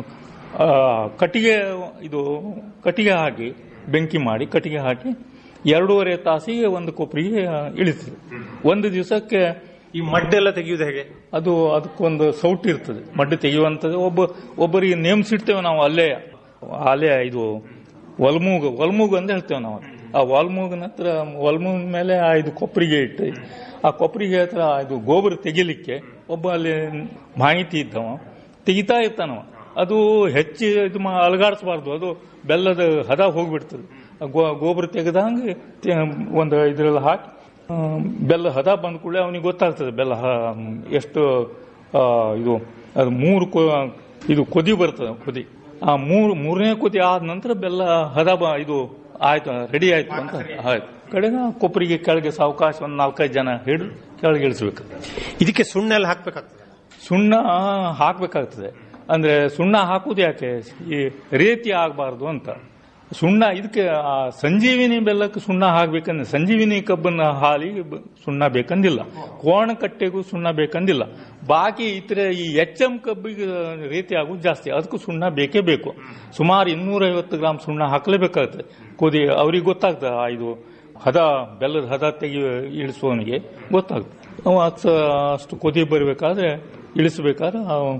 ಆ, ಕಟ್ಟಿಗೆ ಇದು ಕಟ್ಟಿಗೆ ಹಾಕಿ ಬೆಂಕಿ ಮಾಡಿ ಕಟ್ಟಿಗೆ ಹಾಕಿ ಎರಡೂವರೆ ತಾಸಿಗೆ ಒಂದು ಕೊಬ್ಬರಿಗೆ ಇಳಿತದೆ ಒಂದು ದಿವಸಕ್ಕೆ ಈ ಮಡ್ಡೆಲ್ಲ ತೆಗೆಯುವುದು ಹೇಗೆ ಅದು ಅದಕ್ಕೊಂದು ಸೌಟ್ ಇರ್ತದೆ ಮಡ್ಡು ತೆಗೆಯುವಂಥದ್ದು ಒಬ್ಬ ಒಬ್ಬರಿಗೆ ನೇಮಿಸಿಡ್ತೇವೆ ನಾವು ಅಲ್ಲೇ ಅಲ್ಲೇ ಇದು ಒಲ್ಮೂಗು ಒಲ್ಮೂಗು ಅಂತ ಹೇಳ್ತೇವೆ ನಾವು ಆ ಒಲ್ಮೂಗಿನ ಹತ್ರ ಒಲ್ಮೂಗಿನ ಮೇಲೆ ಆ ಇದು ಕೊಪ್ಪರಿಗೆ ಇಟ್ಟು ಆ ಕೊಪ್ಪರಿಗೆ ಹತ್ರ ಇದು ಗೋಬರ್ ತೆಗಿಲಿಕ್ಕೆ ಒಬ್ಬ ಅಲ್ಲಿ ಮಾಹಿತಿ ಇದ್ದವ ತೆಗಿತಾ ಇರ್ತಾನವ ಅದು ಹೆಚ್ಚು ಇದು ಮಾ- ಅಲಗಾಡಿಸಬಾರ್ದು ಅದು ಬೆಲ್ಲದ ಹದ ಹೋಗ್ಬಿಡ್ತದೆ ಆ ಗೋ- ಗೊಬ್ಬರ ತೆಗೆದಂಗೆ ತೆ- ಒಂದು ಇದ್ರಲ್ಲಿ ಹಾಕಿ ಆ, ಬೆಲ್ಲ ಹದ ಬಂದ ಕೂಡಲೇ ಅವನಿಗೆ ಗೊತ್ತಾಗ್ತದೆ ಬೆಲ್ಲ ಹ- ಎಷ್ಟು ಆ, ಇದು ಅದು ಮೂರು ಕೊ- ಇದು ಕೊದಿ ಬರ್ತದೆ ಕೊದಿ ಆ ಮೂರು ಮೂರನೇ ಕೊದಿ ಆದ ನಂತರ ಬೆಲ್ಲ ಹದ ಬ- ಇದು ಆಯ್ತು ರೆಡಿ ಆಯ್ತು ಅಂತ ಆಯ್ತು ಕಡೆಗ ಕೊಪ್ಪರಿಗೆ ಕೆಳಗೆ ಸಾವಕಾಶ ಒಂದು ನಾಲ್ಕೈದು ಜನ ಹಿಡಿದು ಕೆಳಗೆ ಇಳಿಸ್ಬೇಕು ಇದಕ್ಕೆ ಸುಣ್ಣ ಎಲ್ಲ ಹಾಕ್ಬೇಕಾಗ್ತದೆ ಸುಣ್ಣ ಹಾಕ್ಬೇಕಾಗ್ತದೆ ಅಂದ್ರೆ ಸುಣ್ಣ ಹಾಕುದು ಯಾಕೆ ಈ ರೀತಿ ಆಗಬಾರ್ದು ಅಂತ ಸುಣ್ಣ ಇದಕ್ಕೆ ಆ ಸಂಜೀವಿನಿ ಬೆಲ್ಲಕ್ಕೆ ಸುಣ್ಣ ಹಾಕ್ಬೇಕಂದ್ರೆ ಸಂಜೀವಿನಿ ಕಬ್ಬನ ಹಾಲಿಗೆ ಬ- ಸುಣ್ಣ ಬೇಕಂದಿಲ್ಲ ಕೋಣ ಕಟ್ಟೆಗೂ ಸುಣ್ಣ ಬೇಕಂದಿಲ್ಲ ಬಾಕಿ ಇತರೆ ಈ ಎಚ್ ಎಂ ಕಬ್ಬಿಗೆ ರೀತಿ ಆಗೋದು ಜಾಸ್ತಿ ಅದಕ್ಕೂ ಸುಣ್ಣ ಬೇಕೇ ಬೇಕು ಸುಮಾರು ಇನ್ನೂರೈವತ್ತು ಗ್ರಾಮ್ ಸುಣ್ಣ ಹಾಕ್ಲೇಬೇಕಾಗ್ತದೆ ಕುದಿ ಅವ್ರಿಗೆ ಗೊತ್ತಾಗ್ತದೆ ಆ ಇದು ಹದ ಬೆಲ್ಲದ ಹದ ತೆಗಿ ಇಳಿಸುವವನಿಗೆ ಗೊತ್ತಾಗ್ತದೆ ಅವ ಅತ್- ಅಷ್ಟು ಕುದಿ ಬರಬೇಕಾದ್ರೆ ಇಳಿಸಬೇಕಾದ್ರೆ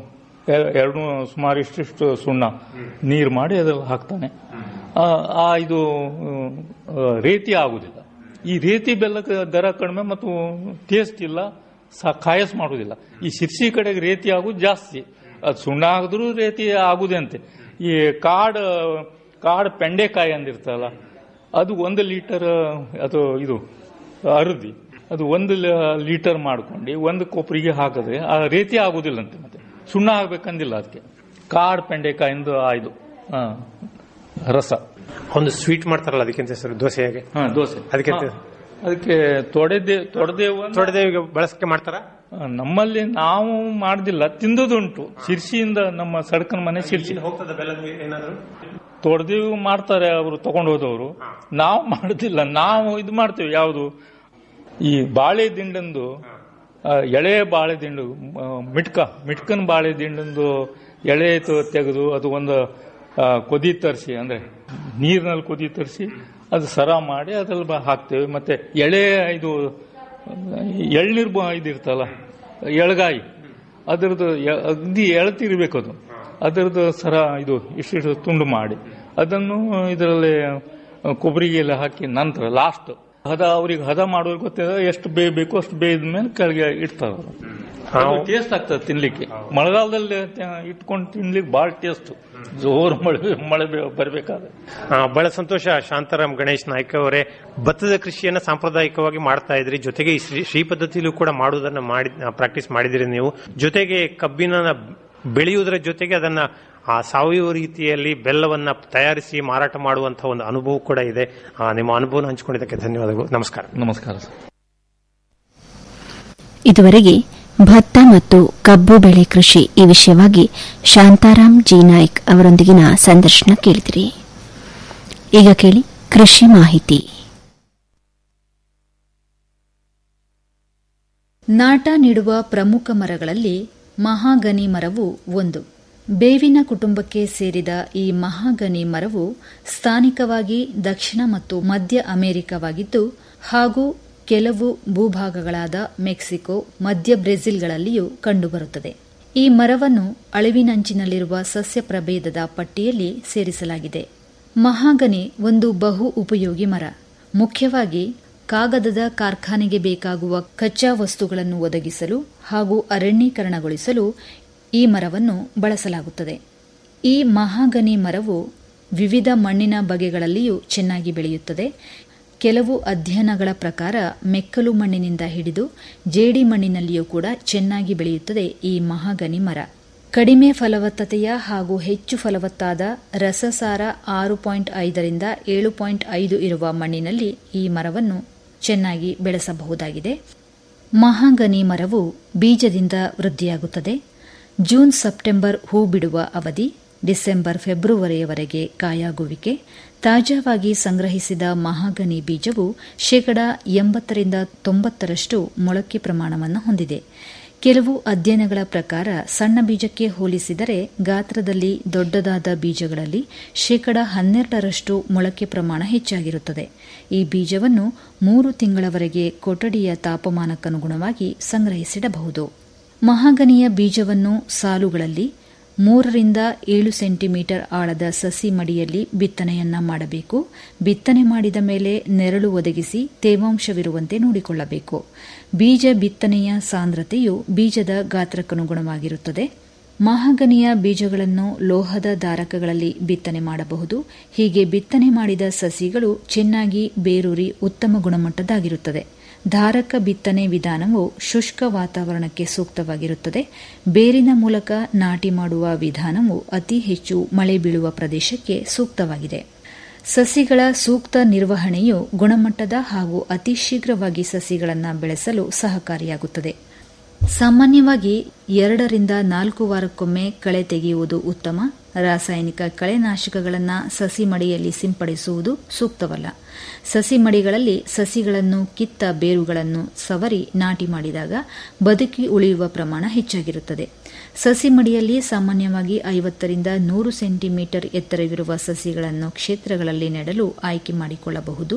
ಎರಡು ಸುಮಾರು ಇಷ್ಟಿಷ್ಟು ಸುಣ್ಣ ನೀರು ಮಾಡಿ ಅದ್ರಲ್ಲಿ ಹಾಕ್ತಾನೆ ಆ, ಆ ಇದು ಆ, ರೀತಿ ಆಗುದಿಲ್ಲ ಈ ರೀತಿ ಬೆಲ್ಲಕ್ಕೆ ದರ ಕಡಿಮೆ ಮತ್ತು ಟೇಸ್ಟ್ ಇಲ್ಲ ಸ ಕಾಯಸ್ ಮಾಡುವುದಿಲ್ಲ ಈ ಶಿರ್ಸಿ ಕಡೆಗೆ ರೇತಿ ಆಗುದು ಜಾಸ್ತಿ ಅದು ಸುಣ್ಣ ಆಗಿದ್ರು ರೇತಿ ಆಗುದೆ ಅಂತೆ ಈ ಕಾಡ್ ಕಾಡ್ ಪೆಂಡೆಕಾಯಿ ಅಂದಿರ್ತಲ್ಲ ಅದು ಒಂದು ಲೀಟರ್ ಅದು ಇದು ಅರ್ದಿ ಅದು ಒಂದು ಲ- ಲೀಟರ್ ಮಾಡ್ಕೊಂಡು ಒಂದು ಕೊಬ್ಬರಿಗೆ ಹಾಕಿದ್ರೆ ಆ ರೀತಿ ಆಗುದಿಲ್ಲಂತೆ ಮತ್ತೆ ಸುಣ್ಣ ಆಗ್ಬೇಕಂದಿಲ್ಲ ಅದಕ್ಕೆ ಕಾಡ್ ಪೆಂಡೆಕಾಯಿಂದ ಆಯ್ದು ಹಾ, ರಸ ಒಂದು ಸ್ವೀಟ್ ಮಾಡ್ತಾರಲ್ಲ ಅದಕ್ಕಿಂತ ಹೆಸರು ದೋಸೆ ಹೇಗೆ ಹಾ ದೋಸೆ ಅದಕ್ಕೆ ಹಾ, ಅದಕ್ಕೆ ತೊಡೆದೆ ತೊಡೆದೇವು ಅಂತ- ತೊಡೆದೇ ಬಳಸಕ್ಕೆ ಮಾಡ್ತಾರ ಆ, ನಮ್ಮಲ್ಲಿ ನಾವು ಮಾಡ್ದಿಲ್ಲ ತಿಂದುದುಂಟು ಶಿರ್ಸಿಯಿಂದ ನಮ್ಮ ಸಡ್ಕನ ಮನೆ ಶಿರ್ಸಿ ಹೋಗ್ತದ ಬೆಲ್ಲ ಏನಾದ್ರು ತೊಡೆದೇವು ಮಾಡ್ತಾರೆ ಅವರು ತಗೊಂಡು ಹೋದವರು ನಾವು ಮಾಡುದಿಲ್ಲ ನಾವು ಇದು ಮಾಡ್ತೇವೆ ಯಾವುದು ಈ ಬಾಳೆ ದಿಂಡಂದು ಆ, ಎಳೆ ಬಾಳೆ ದಿಂಡು ಆ, ಮಿಟ್ಕ ಮಿಟ್ಕನ್ ಬಾಳೆ ದಿಂಡಂದು ಎಳೆ ತ- ತೆಗೆದು ಅದು ಒಂದು ಆ, ಕೊದಿ ತರಿಸಿ ಅಂದ್ರೆ ನೀರಿನಲ್ಲಿ ಕೊದಿ ತರಿಸಿ ಅದು ಸರ ಮಾಡಿ ಅದ್ರಲ್ಲಿ ಬ- ಹಾಕ್ತೇವೆ ಮತ್ತೆ ಎಳೆ ಇದು ಎಳ್ನೀರು ಬ- ಇದಿರ್ತಲ್ಲ ಎಳಗಾಯಿ ಅದರದ್ದು ಎ- ಅಗ್ದಿ ಎಳ್ತಿರ್ಬೇಕು ಅದು ಅದರದ್ದು ಸರ ಇದು ಇಷ್ಟಿಷ್ಟು ತುಂಡು ಮಾಡಿ ಅದನ್ನು ಇದರಲ್ಲಿ ಕೊಬ್ಬರಿಗೆ ಎಲ್ಲ ಹಾಕಿ ನಂತರ ಲಾಸ್ಟ್ ಹದ ಅವ್ರಿಗೆ ಹದ ಮಾಡೋರಿಗೆ ಗೊತ್ತಿದೆ ಎಷ್ಟು ಬೇಯಬೇಕು ಅಷ್ಟು ಬೇಯ್ದ ಮೇಲೆ ಕೆಳಗೆ ಇಡ್ತಾರೆ ಅವರು ಟೇಸ್ಟ್ ಆಗ್ತದೆ ತಿನ್ಲಿಕ್ಕೆ ಮಳೆಗಾಲದಲ್ಲಿ ತ- ಇಟ್ಕೊಂಡು ತಿನ್ಲಿಕ್ಕೆ ಬಹಳ ಟೇಸ್ಟ್ ಜೋರು ಮಳೆ ಮಳೆ ಬೆ- ಬರ್ಬೇಕಾದ್ರೆ ಆ, ಬಹಳ ಸಂತೋಷ ಶಾಂತಾರಾಮ್ ಗಣೇಶ್ ನಾಯ್ಕ ಅವರೇ ಭತ್ತದ ಕೃಷಿಯನ್ನ ಸಾಂಪ್ರದಾಯಿಕವಾಗಿ ಮಾಡ್ತಾ ಇದ್ರಿ ಜೊತೆಗೆ ಈ ಶ್ರೀ ಶ್ರೀ ಪದ್ಧತಿಯಲ್ಲೂ ಕೂಡ ಮಾಡುವುದನ್ನ ಮಾಡಿ ಪ್ರಾಕ್ಟೀಸ್ ಮಾಡಿದಿರಿ ನೀವು ಜೊತೆಗೆ ಕಬ್ಬಿನ ಬೆಳೆಯುವುದರ ಜೊತೆಗೆ ಅದನ್ನ ಆ ಸಾವಯವ ರೀತಿಯಲ್ಲಿ ಬೆಲ್ಲವನ್ನ ತಯಾರಿಸಿ ಮಾರಾಟ ಮಾಡುವಂತಹ ಒಂದು ಅನುಭವ ಕೂಡ ಇದೆ ಆ, ನಿಮ್ಮ ಅನುಭವನ ಹಂಚಿಕೊಂಡಿದ್ದಕ್ಕೆ ಧನ್ಯವಾದಗಳು ನಮಸ್ಕಾರ ನಮಸ್ಕಾರ ಸರ್ ಇದುವರೆಗೆ ಭತ್ತ ಮತ್ತು ಕಬ್ಬು ಬೆಳೆ ಕೃಷಿ ಈ ವಿಷಯವಾಗಿ ಶಾಂತಾರಾಮ್ ಜಿ ನಾಯ್ಕ್ ಅವರೊಂದಿಗಿನ ಸಂದರ್ಶನ ಕೇಳಿದಿರಿ ಈಗ ಕೇಳಿ ಕೃಷಿ ಮಾಹಿತಿ ನಾಟ ನೀಡುವ ಪ್ರಮುಖ ಮರಗಳಲ್ಲಿ ಮಹಾಗನಿ ಮರವು ಒಂದು ಬೇವಿನ ಕುಟುಂಬಕ್ಕೆ ಸೇರಿದ ಈ ಮಹಾಗನಿ ಮರವು ಸ್ಥಾನಿಕವಾಗಿ ದಕ್ಷಿಣ ಮತ್ತು ಮಧ್ಯ ಅಮೆರಿಕವಾಗಿದ್ದು ಹಾಗೂ ಕೆಲವು ಭೂಭಾಗಗಳಾದ ಮೆಕ್ಸಿಕೋ ಮಧ್ಯ ಬ್ರೆಜಿಲ್ಗಳಲ್ಲಿಯೂ ಕಂಡುಬರುತ್ತದೆ ಈ ಮರವನ್ನು ಅಳಿವಿನಂಚಿನಲ್ಲಿರುವ ಸಸ್ಯ ಪ್ರಭೇದದ ಪಟ್ಟಿಯಲ್ಲಿ ಸೇರಿಸಲಾಗಿದೆ ಮಹಾಗನಿ ಒಂದು ಬಹು ಉಪಯೋಗಿ ಮರ ಮುಖ್ಯವಾಗಿ ಕಾಗದದ ಕಾರ್ಖಾನೆಗೆ ಬೇಕಾಗುವ ಕಚ್ಚಾ ವಸ್ತುಗಳನ್ನು ಒದಗಿಸಲು ಹಾಗೂ ಅರಣ್ಯೀಕರಣಗೊಳಿಸಲು ಈ ಮರವನ್ನು ಬಳಸಲಾಗುತ್ತದೆ ಈ ಮಹಾಗನಿ ಮರವು ವಿವಿಧ ಮಣ್ಣಿನ ಬಗೆಗಳಲ್ಲಿಯೂ ಚೆನ್ನಾಗಿ ಬೆಳೆಯುತ್ತದೆ ಕೆಲವು ಅಧ್ಯಯನಗಳ ಪ್ರಕಾರ ಮೆಕ್ಕಲು ಮಣ್ಣಿನಿಂದ ಹಿಡಿದು ಜೇಡಿ ಮಣ್ಣಿನಲ್ಲಿಯೂ ಕೂಡ ಚೆನ್ನಾಗಿ ಬೆಳೆಯುತ್ತದೆ ಈ ಮಹಾಗನಿ ಮರ ಕಡಿಮೆ ಫಲವತ್ತತೆಯ ಹಾಗೂ ಹೆಚ್ಚು ಫಲವತ್ತಾದ ರಸಸಾರ ಆರು ಪಾಯಿಂಟ್ ಐದರಿಂದ ಏಳು ಪಾಯಿಂಟ್ ಐದು ಇರುವ ಮಣ್ಣಿನಲ್ಲಿ ಈ ಮರವನ್ನು ಚೆನ್ನಾಗಿ ಬೆಳೆಸಬಹುದಾಗಿದೆ ಮಹಾಗನಿ ಮರವು ಬೀಜದಿಂದ ವೃದ್ಧಿಯಾಗುತ್ತದೆ ಜೂನ್ ಸೆಪ್ಟೆಂಬರ್ ಹೂ ಬಿಡುವ ಅವಧಿ ಡಿಸೆಂಬರ್ ಫೆಬ್ರವರಿಯವರೆಗೆ ಕಾಯಾಗುವಿಕೆ ತಾಜಾವಾಗಿ ಸಂಗ್ರಹಿಸಿದ ಮಹಾಗನಿ ಬೀಜವು ಶೇಕಡಾ ಎಂಬತ್ತರಿಂದ ತೊಂಬತ್ತರಷ್ಟು ಮೊಳಕೆ ಪ್ರಮಾಣವನ್ನು ಹೊಂದಿದೆ ಕೆಲವು ಅಧ್ಯಯನಗಳ ಪ್ರಕಾರ ಸಣ್ಣ ಬೀಜಕ್ಕೆ ಹೋಲಿಸಿದರೆ ಗಾತ್ರದಲ್ಲಿ ದೊಡ್ಡದಾದ ಬೀಜಗಳಲ್ಲಿ ಶೇಕಡ ಹನ್ನೆರಡರಷ್ಟು ಮೊಳಕೆ ಪ್ರಮಾಣ ಹೆಚ್ಚಾಗಿರುತ್ತದೆ ಈ ಬೀಜವನ್ನು ಮೂರು ತಿಂಗಳವರೆಗೆ ಕೊಠಡಿಯ ತಾಪಮಾನಕ್ಕನುಗುಣವಾಗಿ ಸಂಗ್ರಹಿಸಿಡಬಹುದು ಮಹಾಗನಿಯ ಬೀಜವನ್ನು ಸಾಲುಗಳಲ್ಲಿ ಮೂರರಿಂದ ಏಳು ಸೆಂಟಿಮೀಟರ್ ಆಳದ ಸಸಿ ಮಡಿಯಲ್ಲಿ ಬಿತ್ತನೆಯನ್ನ ಮಾಡಬೇಕು ಬಿತ್ತನೆ ಮಾಡಿದ ಮೇಲೆ ನೆರಳು ಒದಗಿಸಿ ತೇವಾಂಶವಿರುವಂತೆ ನೋಡಿಕೊಳ್ಳಬೇಕು ಬೀಜ ಬಿತ್ತನೆಯ ಸಾಂದ್ರತೆಯು ಬೀಜದ ಗಾತ್ರಕ್ಕನುಗುಣವಾಗಿರುತ್ತದೆ ಮಹಾಗನಿಯ ಬೀಜಗಳನ್ನು ಲೋಹದ ಧಾರಕಗಳಲ್ಲಿ ಬಿತ್ತನೆ ಮಾಡಬಹುದು ಹೀಗೆ ಬಿತ್ತನೆ ಮಾಡಿದ ಸಸಿಗಳು ಚೆನ್ನಾಗಿ ಬೇರೂರಿ ಉತ್ತಮ ಗುಣಮಟ್ಟದಾಗಿರುತ್ತದೆ ಧಾರಕ ಬಿತ್ತನೆ ವಿಧಾನವು ಶುಷ್ಕ ವಾತಾವರಣಕ್ಕೆ ಸೂಕ್ತವಾಗಿರುತ್ತದೆ ಬೇರಿನ ಮೂಲಕ ನಾಟಿ ಮಾಡುವ ವಿಧಾನವು ಅತಿ ಹೆಚ್ಚು ಮಳೆ ಬೀಳುವ ಪ್ರದೇಶಕ್ಕೆ ಸೂಕ್ತವಾಗಿದೆ ಸಸಿಗಳ ಸೂಕ್ತ ನಿರ್ವಹಣೆಯು ಗುಣಮಟ್ಟದ ಹಾಗೂ ಅತಿ ಶೀಘ್ರವಾಗಿ ಸಸಿಗಳನ್ನು ಬೆಳೆಸಲು ಸಹಕಾರಿಯಾಗುತ್ತದೆ ಸಾಮಾನ್ಯವಾಗಿ ಎರಡರಿಂದ ನಾಲ್ಕು ವಾರಕ್ಕೊಮ್ಮೆ ಕಳೆ ತೆಗೆಯುವುದು ಉತ್ತಮ ರಾಸಾಯನಿಕ ಕಳೆನಾಶಕಗಳನ್ನು ಸಸಿ ಮಡಿಯಲ್ಲಿ ಸಿಂಪಡಿಸುವುದು ಸೂಕ್ತವಲ್ಲ ಸಸಿ ಮಡಿಗಳಲ್ಲಿ ಸಸಿಗಳನ್ನು ಕಿತ್ತ ಬೇರುಗಳನ್ನು ಸವರಿ ನಾಟಿ ಮಾಡಿದಾಗ ಬದುಕಿ ಉಳಿಯುವ ಪ್ರಮಾಣ ಹೆಚ್ಚಾಗಿರುತ್ತದೆ ಸಸಿ ಮಡಿಯಲ್ಲಿ ಸಾಮಾನ್ಯವಾಗಿ ಐವತ್ತರಿಂದ ನೂರು ಸೆಂಟಿಮೀಟರ್ ಎತ್ತರವಿರುವ ಸಸಿಗಳನ್ನು ಕ್ಷೇತ್ರಗಳಲ್ಲಿ ನೆಡಲು ಆಯ್ಕೆ ಮಾಡಿಕೊಳ್ಳಬಹುದು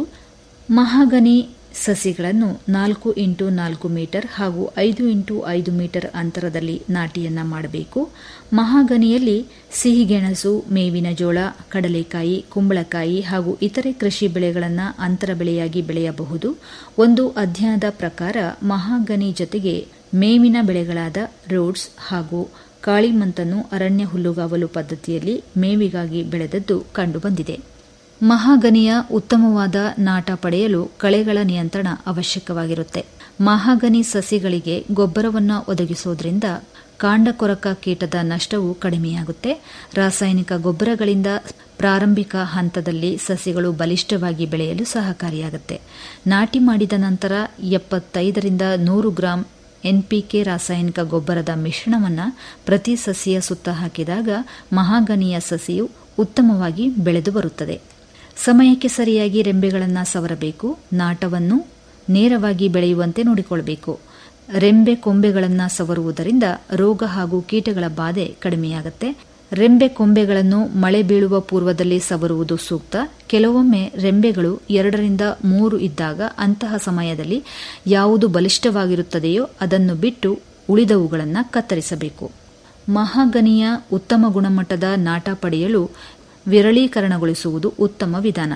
ಮಹಾಗನಿ ಸಸಿಗಳನ್ನು ನಾಲ್ಕು ಇಂಟು ನಾಲ್ಕು ಮೀಟರ್ ಹಾಗೂ ಐದು ಇಂಟು ಐದು ಮೀಟರ್ ಅಂತರದಲ್ಲಿ ನಾಟಿಯನ್ನ ಮಾಡಬೇಕು ಮಹಾಗನಿಯಲ್ಲಿ ಸಿಹಿಗೆಣಸು ಮೇವಿನ ಜೋಳ ಕಡಲೆಕಾಯಿ ಕುಂಬಳಕಾಯಿ ಹಾಗೂ ಇತರೆ ಕೃಷಿ ಬೆಳೆಗಳನ್ನು ಅಂತರ ಬೆಳೆಯಾಗಿ ಬೆಳೆಯಬಹುದು ಒಂದು ಅಧ್ಯಯನದ ಪ್ರಕಾರ ಮಹಾಗನಿ ಜೊತೆಗೆ ಮೇವಿನ ಬೆಳೆಗಳಾದ ರೋಡ್ಸ್ ಹಾಗೂ ಕಾಳಿಮಂತನ್ನು ಅರಣ್ಯ ಹುಲ್ಲುಗಾವಲು ಪದ್ಧತಿಯಲ್ಲಿ ಮೇವಿಗಾಗಿ ಬೆಳೆದದ್ದು ಕಂಡುಬಂದಿದೆ ಮಹಾಗನಿಯ ಉತ್ತಮವಾದ ನಾಟ ಪಡೆಯಲು ಕಳೆಗಳ ನಿಯಂತ್ರಣ ಅವಶ್ಯಕವಾಗಿರುತ್ತೆ ಮಹಾಗನಿ ಸಸಿಗಳಿಗೆ ಗೊಬ್ಬರವನ್ನು ಒದಗಿಸೋದ್ರಿಂದ ಕಾಂಡಕೊರಕ ಕೀಟದ ನಷ್ಟವು ಕಡಿಮೆಯಾಗುತ್ತೆ ರಾಸಾಯನಿಕ ಗೊಬ್ಬರಗಳಿಂದ ಪ್ರಾರಂಭಿಕ ಹಂತದಲ್ಲಿ ಸಸಿಗಳು ಬಲಿಷ್ಠವಾಗಿ ಬೆಳೆಯಲು ಸಹಕಾರಿಯಾಗುತ್ತೆ ನಾಟಿ ಮಾಡಿದ ನಂತರ ಎಪ್ಪತ್ತೈದರಿಂದ ನೂರು ಗ್ರಾಂ ಎನ್ಪಿಕೆ ರಾಸಾಯನಿಕ ಗೊಬ್ಬರದ ಮಿಶ್ರಣವನ್ನು ಪ್ರತಿ ಸಸಿಯ ಸುತ್ತ ಹಾಕಿದಾಗ ಮಹಾಗನಿಯ ಸಸಿಯು ಉತ್ತಮವಾಗಿ ಬೆಳೆದು ಬರುತ್ತದೆ ಸಮಯಕ್ಕೆ ಸರಿಯಾಗಿ ರೆಂಬೆಗಳನ್ನು ಸವರಬೇಕು ನಾಟವನ್ನು ನೇರವಾಗಿ ಬೆಳೆಯುವಂತೆ ನೋಡಿಕೊಳ್ಳಬೇಕು ರೆಂಬೆ ಕೊಂಬೆಗಳನ್ನು ಸವರುವುದರಿಂದ ರೋಗ ಹಾಗೂ ಕೀಟಗಳ ಬಾಧೆ ಕಡಿಮೆಯಾಗುತ್ತೆ ರೆಂಬೆ ಕೊಂಬೆಗಳನ್ನು ಮಳೆ ಬೀಳುವ ಪೂರ್ವದಲ್ಲಿ ಸವರುವುದು ಸೂಕ್ತ ಕೆಲವೊಮ್ಮೆ ರೆಂಬೆಗಳು ಎರಡರಿಂದ ಮೂರು ಇದ್ದಾಗ ಅಂತಹ ಸಮಯದಲ್ಲಿ ಯಾವುದು ಬಲಿಷ್ಠವಾಗಿರುತ್ತದೆಯೋ ಅದನ್ನು ಬಿಟ್ಟು ಉಳಿದವುಗಳನ್ನು ಕತ್ತರಿಸಬೇಕು ಮಹಾಗನಿಯ ಉತ್ತಮ ಗುಣಮಟ್ಟದ ನಾಟ ಪಡೆಯಲು ವಿರಳೀಕರಣಗೊಳಿಸುವುದು ಉತ್ತಮ ವಿಧಾನ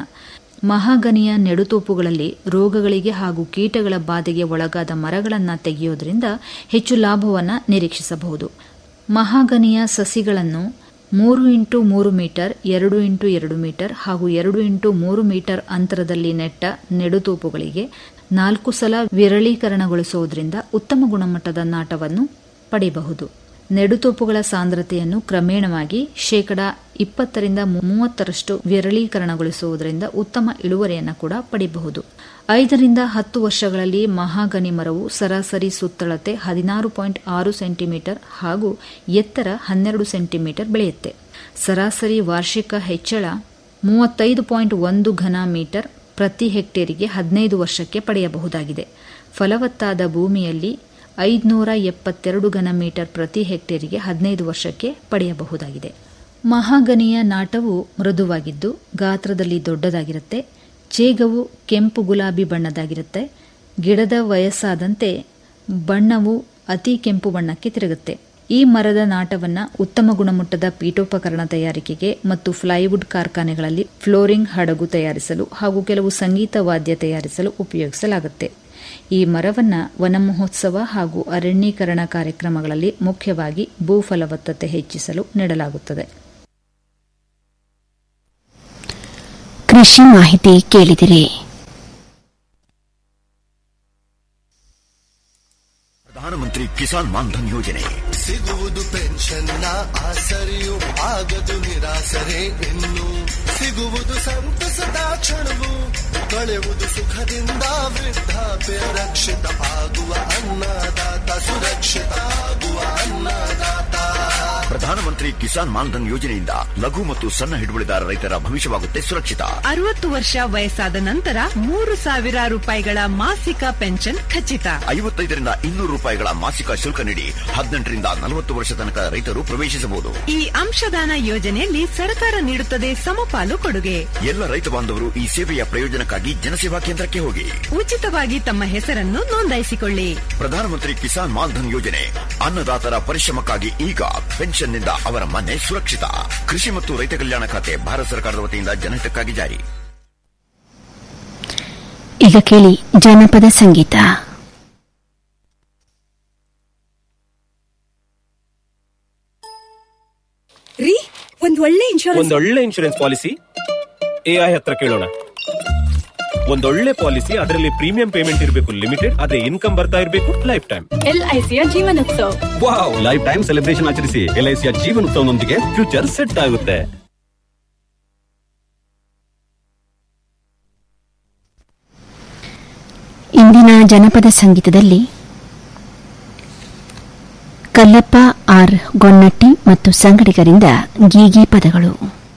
ಮಹಾಗನಿಯ ನೆಡುತೋಪುಗಳಲ್ಲಿ ರೋಗಗಳಿಗೆ ಹಾಗೂ ಕೀಟಗಳ ಬಾಧೆಗೆ ಒಳಗಾದ ಮರಗಳನ್ನು ತೆಗೆಯೋದ್ರಿಂದ ಹೆಚ್ಚು ಲಾಭವನ್ನು ನಿರೀಕ್ಷಿಸಬಹುದು ಮಹಾಗನಿಯ ಸಸಿಗಳನ್ನು ಮೂರು ಇಂಟು ಮೂರು ಮೀಟರ್ ಎರಡು ಇಂಟು ಎರಡು ಮೀಟರ್ ಹಾಗೂ ಎರಡು ಇಂಟು ಮೂರು ಮೀಟರ್ ಅಂತರದಲ್ಲಿ ನೆಟ್ಟ ನೆಡುತೋಪುಗಳಿಗೆ ನಾಲ್ಕು ಸಲ ವಿರಳೀಕರಣಗೊಳಿಸುವುದರಿಂದ ಉತ್ತಮ ಗುಣಮಟ್ಟದ ನಾಟವನ್ನು ಪಡೆಯಬಹುದು ನೆಡುತೋಪುಗಳ ಸಾಂದ್ರತೆಯನ್ನು ಕ್ರಮೇಣವಾಗಿ ಶೇಕಡಾ ಇಪ್ಪತ್ತರಿಂದ ಮೂವತ್ತರಷ್ಟು ವಿರಳೀಕರಣಗೊಳಿಸುವುದರಿಂದ ಉತ್ತಮ ಇಳುವರಿಯನ್ನು ಕೂಡ ಪಡೆಯಬಹುದು ಐದರಿಂದ ಹತ್ತು ವರ್ಷಗಳಲ್ಲಿ ಮಹಾಗನಿ ಮರವು ಸರಾಸರಿ ಸುತ್ತಳತೆ ಹದಿನಾರು ಪಾಯಿಂಟ್ ಆರು ಸೆಂಟಿಮೀಟರ್ ಹಾಗೂ ಎತ್ತರ ಹನ್ನೆರಡು ಸೆಂಟಿಮೀಟರ್ ಬೆಳೆಯುತ್ತೆ ಸರಾಸರಿ ವಾರ್ಷಿಕ ಹೆಚ್ಚಳ ಮೂವತ್ತೈದು ಪಾಯಿಂಟ್ ಒಂದು ಘನ ಮೀಟರ್ ಪ್ರತಿ ಹೆಕ್ಟೇರಿಗೆ ಹದಿನೈದು ವರ್ಷಕ್ಕೆ ಪಡೆಯಬಹುದಾಗಿದೆ ಫಲವತ್ತಾದ ಭೂಮಿಯಲ್ಲಿ ಐದುನೂರ ಎಪ್ಪತ್ತೆರಡು ಘನ ಮೀಟರ್ ಪ್ರತಿ ಹೆಕ್ಟೇರಿಗೆ ಹದಿನೈದು ವರ್ಷಕ್ಕೆ ಪಡೆಯಬಹುದಾಗಿದೆ ಮಹಾಗನಿಯ ನಾಟವು ಮೃದುವಾಗಿದ್ದು ಗಾತ್ರದಲ್ಲಿ ದೊಡ್ಡದಾಗಿರುತ್ತೆ ಚೇಗವು ಕೆಂಪು ಗುಲಾಬಿ ಬಣ್ಣದಾಗಿರುತ್ತೆ ಗಿಡದ ವಯಸ್ಸಾದಂತೆ ಬಣ್ಣವು ಅತಿ ಕೆಂಪು ಬಣ್ಣಕ್ಕೆ ತಿರುಗುತ್ತೆ ಈ ಮರದ ನಾಟವನ್ನ ಉತ್ತಮ ಗುಣಮಟ್ಟದ ಪೀಠೋಪಕರಣ ತಯಾರಿಕೆಗೆ ಮತ್ತು ಫ್ಲೈವುಡ್ ಕಾರ್ಖಾನೆಗಳಲ್ಲಿ ಫ್ಲೋರಿಂಗ್ ಹಡಗು ತಯಾರಿಸಲು ಹಾಗೂ ಕೆಲವು ಸಂಗೀತ ವಾದ್ಯ ತಯಾರಿಸಲು ಉಪಯೋಗಿಸಲಾಗುತ್ತೆ ಈ ಮರವನ್ನ ವನ ಮಹೋತ್ಸವ ಹಾಗೂ ಅರಣ್ಯೀಕರಣ ಕಾರ್ಯಕ್ರಮಗಳಲ್ಲಿ ಮುಖ್ಯವಾಗಿ ಭೂಫಲವತ್ತತೆ ಹೆಚ್ಚಿಸಲು ನೆಡಲಾಗುತ್ತದೆ ಕೃಷಿ ಮಾಹಿತಿ ಕೇಳಿದಿರಿ ಪ್ರಧಾನಮಂತ್ರಿ ಕಿಸಾನ್ ಮಾನ್ಧನ್ ಯೋಜನೆ ಸಿಗುವುದು ಪೆನ್ಷನ್ನ ಆಸರೆಯು ಆಗದು ನಿರಾಸರೆ ಇನ್ನು ಸಿಗುವುದು ಸಂತಸದ ಕ್ಷಣವು ಕಳೆಯುವುದು ಸುಖದಿಂದ ವೃದ್ಧಾಪ್ಯ ರಕ್ಷಿತ ಆಗುವ ಅನ್ನದಾತ ಸುರಕ್ಷಿತ ಆಗುವ ಅನ್ನದಾತ ಪ್ರಧಾನಮಂತ್ರಿ ಕಿಸಾನ್ ಮಾನ್ಧನ್ ಯೋಜನೆಯಿಂದ ಲಘು ಮತ್ತು ಸಣ್ಣ ಹಿಡುವಳಿದಾರ ರೈತರ ಭವಿಷ್ಯವಾಗುತ್ತೆ ಸುರಕ್ಷಿತ ಅರವತ್ತು ವರ್ಷ ವಯಸ್ಸಾದ ನಂತರ ಮೂರು ಸಾವಿರ ರೂಪಾಯಿಗಳ ಮಾಸಿಕ ಪೆನ್ಷನ್ ಖಚಿತ ಐವತ್ತೈದರಿಂದ ಇನ್ನೂರು ರೂಪಾಯಿಗಳ ಮಾಸಿಕ ಶುಲ್ಕ ನೀಡಿ ಹದಿನೆಂಟರಿಂದ ನಲವತ್ತು ವರ್ಷ ತನಕ ರೈತರು ಪ್ರವೇಶಿಸಬಹುದು ಈ ಅಂಶದಾನ ಯೋಜನೆಯಲ್ಲಿ ಸರ್ಕಾರ ನೀಡುತ್ತದೆ ಸಮಪಾಲು ಕೊಡುಗೆ ಎಲ್ಲ ರೈತ ಬಾಂಧವರು ಈ ಸೇವೆಯ ಪ್ರಯೋಜನಕ್ಕಾಗಿ ಜನಸೇವಾ ಕೇಂದ್ರಕ್ಕೆ ಹೋಗಿ ಉಚಿತವಾಗಿ ತಮ್ಮ ಹೆಸರನ್ನು ನೋಂದಾಯಿಸಿಕೊಳ್ಳಿ ಪ್ರಧಾನಮಂತ್ರಿ ಕಿಸಾನ್ ಮಾನ್ಧನ್ ಯೋಜನೆ ಅನ್ನದಾತರ ಪರಿಶ್ರಮಕ್ಕಾಗಿ ಈಗ ಪೆನ್ಷನ್ನಿಂದ ಅವರ ಮನೆ ಸುರಕ್ಷಿತ ಕೃಷಿ ಮತ್ತು ರೈತ ಕಲ್ಯಾಣ ಖಾತೆ ಭಾರತ ಸರ್ಕಾರದ ವತಿಯಿಂದ ಜನಹಿತಕ್ಕಾಗಿ ಜಾರಿ ಈಗ ಕೇಳಿ ಜಾನಪದ ಸಂಗೀತ ರೀ ಒಂದ್ ಒಳ್ಳೆ ಇನ್ಶೂರೆನ್ಸ್ ಒಂದೊಳ್ಳೆ ಇನ್ಶೂರೆನ್ಸ್ ಪಾಲಿಸಿ ಎಐ ಹತ್ರ ಕೇಳೋಣ ಒಂದೊಳ್ಳೆ ಪಾಲಿಸಿ ಅದರಲ್ಲಿ ಪ್ರೀಮಿಯಂ ಪೇಮೆಂಟ್ ಇರಬೇಕು ಲಿಮಿಟೆಡ್ ಅದೇ ಇನ್ಕಮ್ ಬರ್ತಾ ಇರಬೇಕು ಲೈಫ್ ಟೈಮ್ ಎಲ್ಐಸಿಯ Jeevan Utsav wow lifetime celebration ಆಚರಿಸಿ ಎಲ್ಐಸಿಯ ಜೀವನೋತ್ಸವನೊಂದಿಗೆ ಫ್ಯೂಚರ್ ಸೆಟ್ ಆಗುತ್ತೆ ಇಂದಿನ ಜನಪದ ಸಂಗೀತದಲ್ಲಿ ಕಲ್ಲಪ್ಪ ಆರ್ ಗೊನ್ನಟ್ಟಿ ಮತ್ತು ಸಂಗಡಿಗರಿಂದ ಗೀಗಿ ಪದಗಳು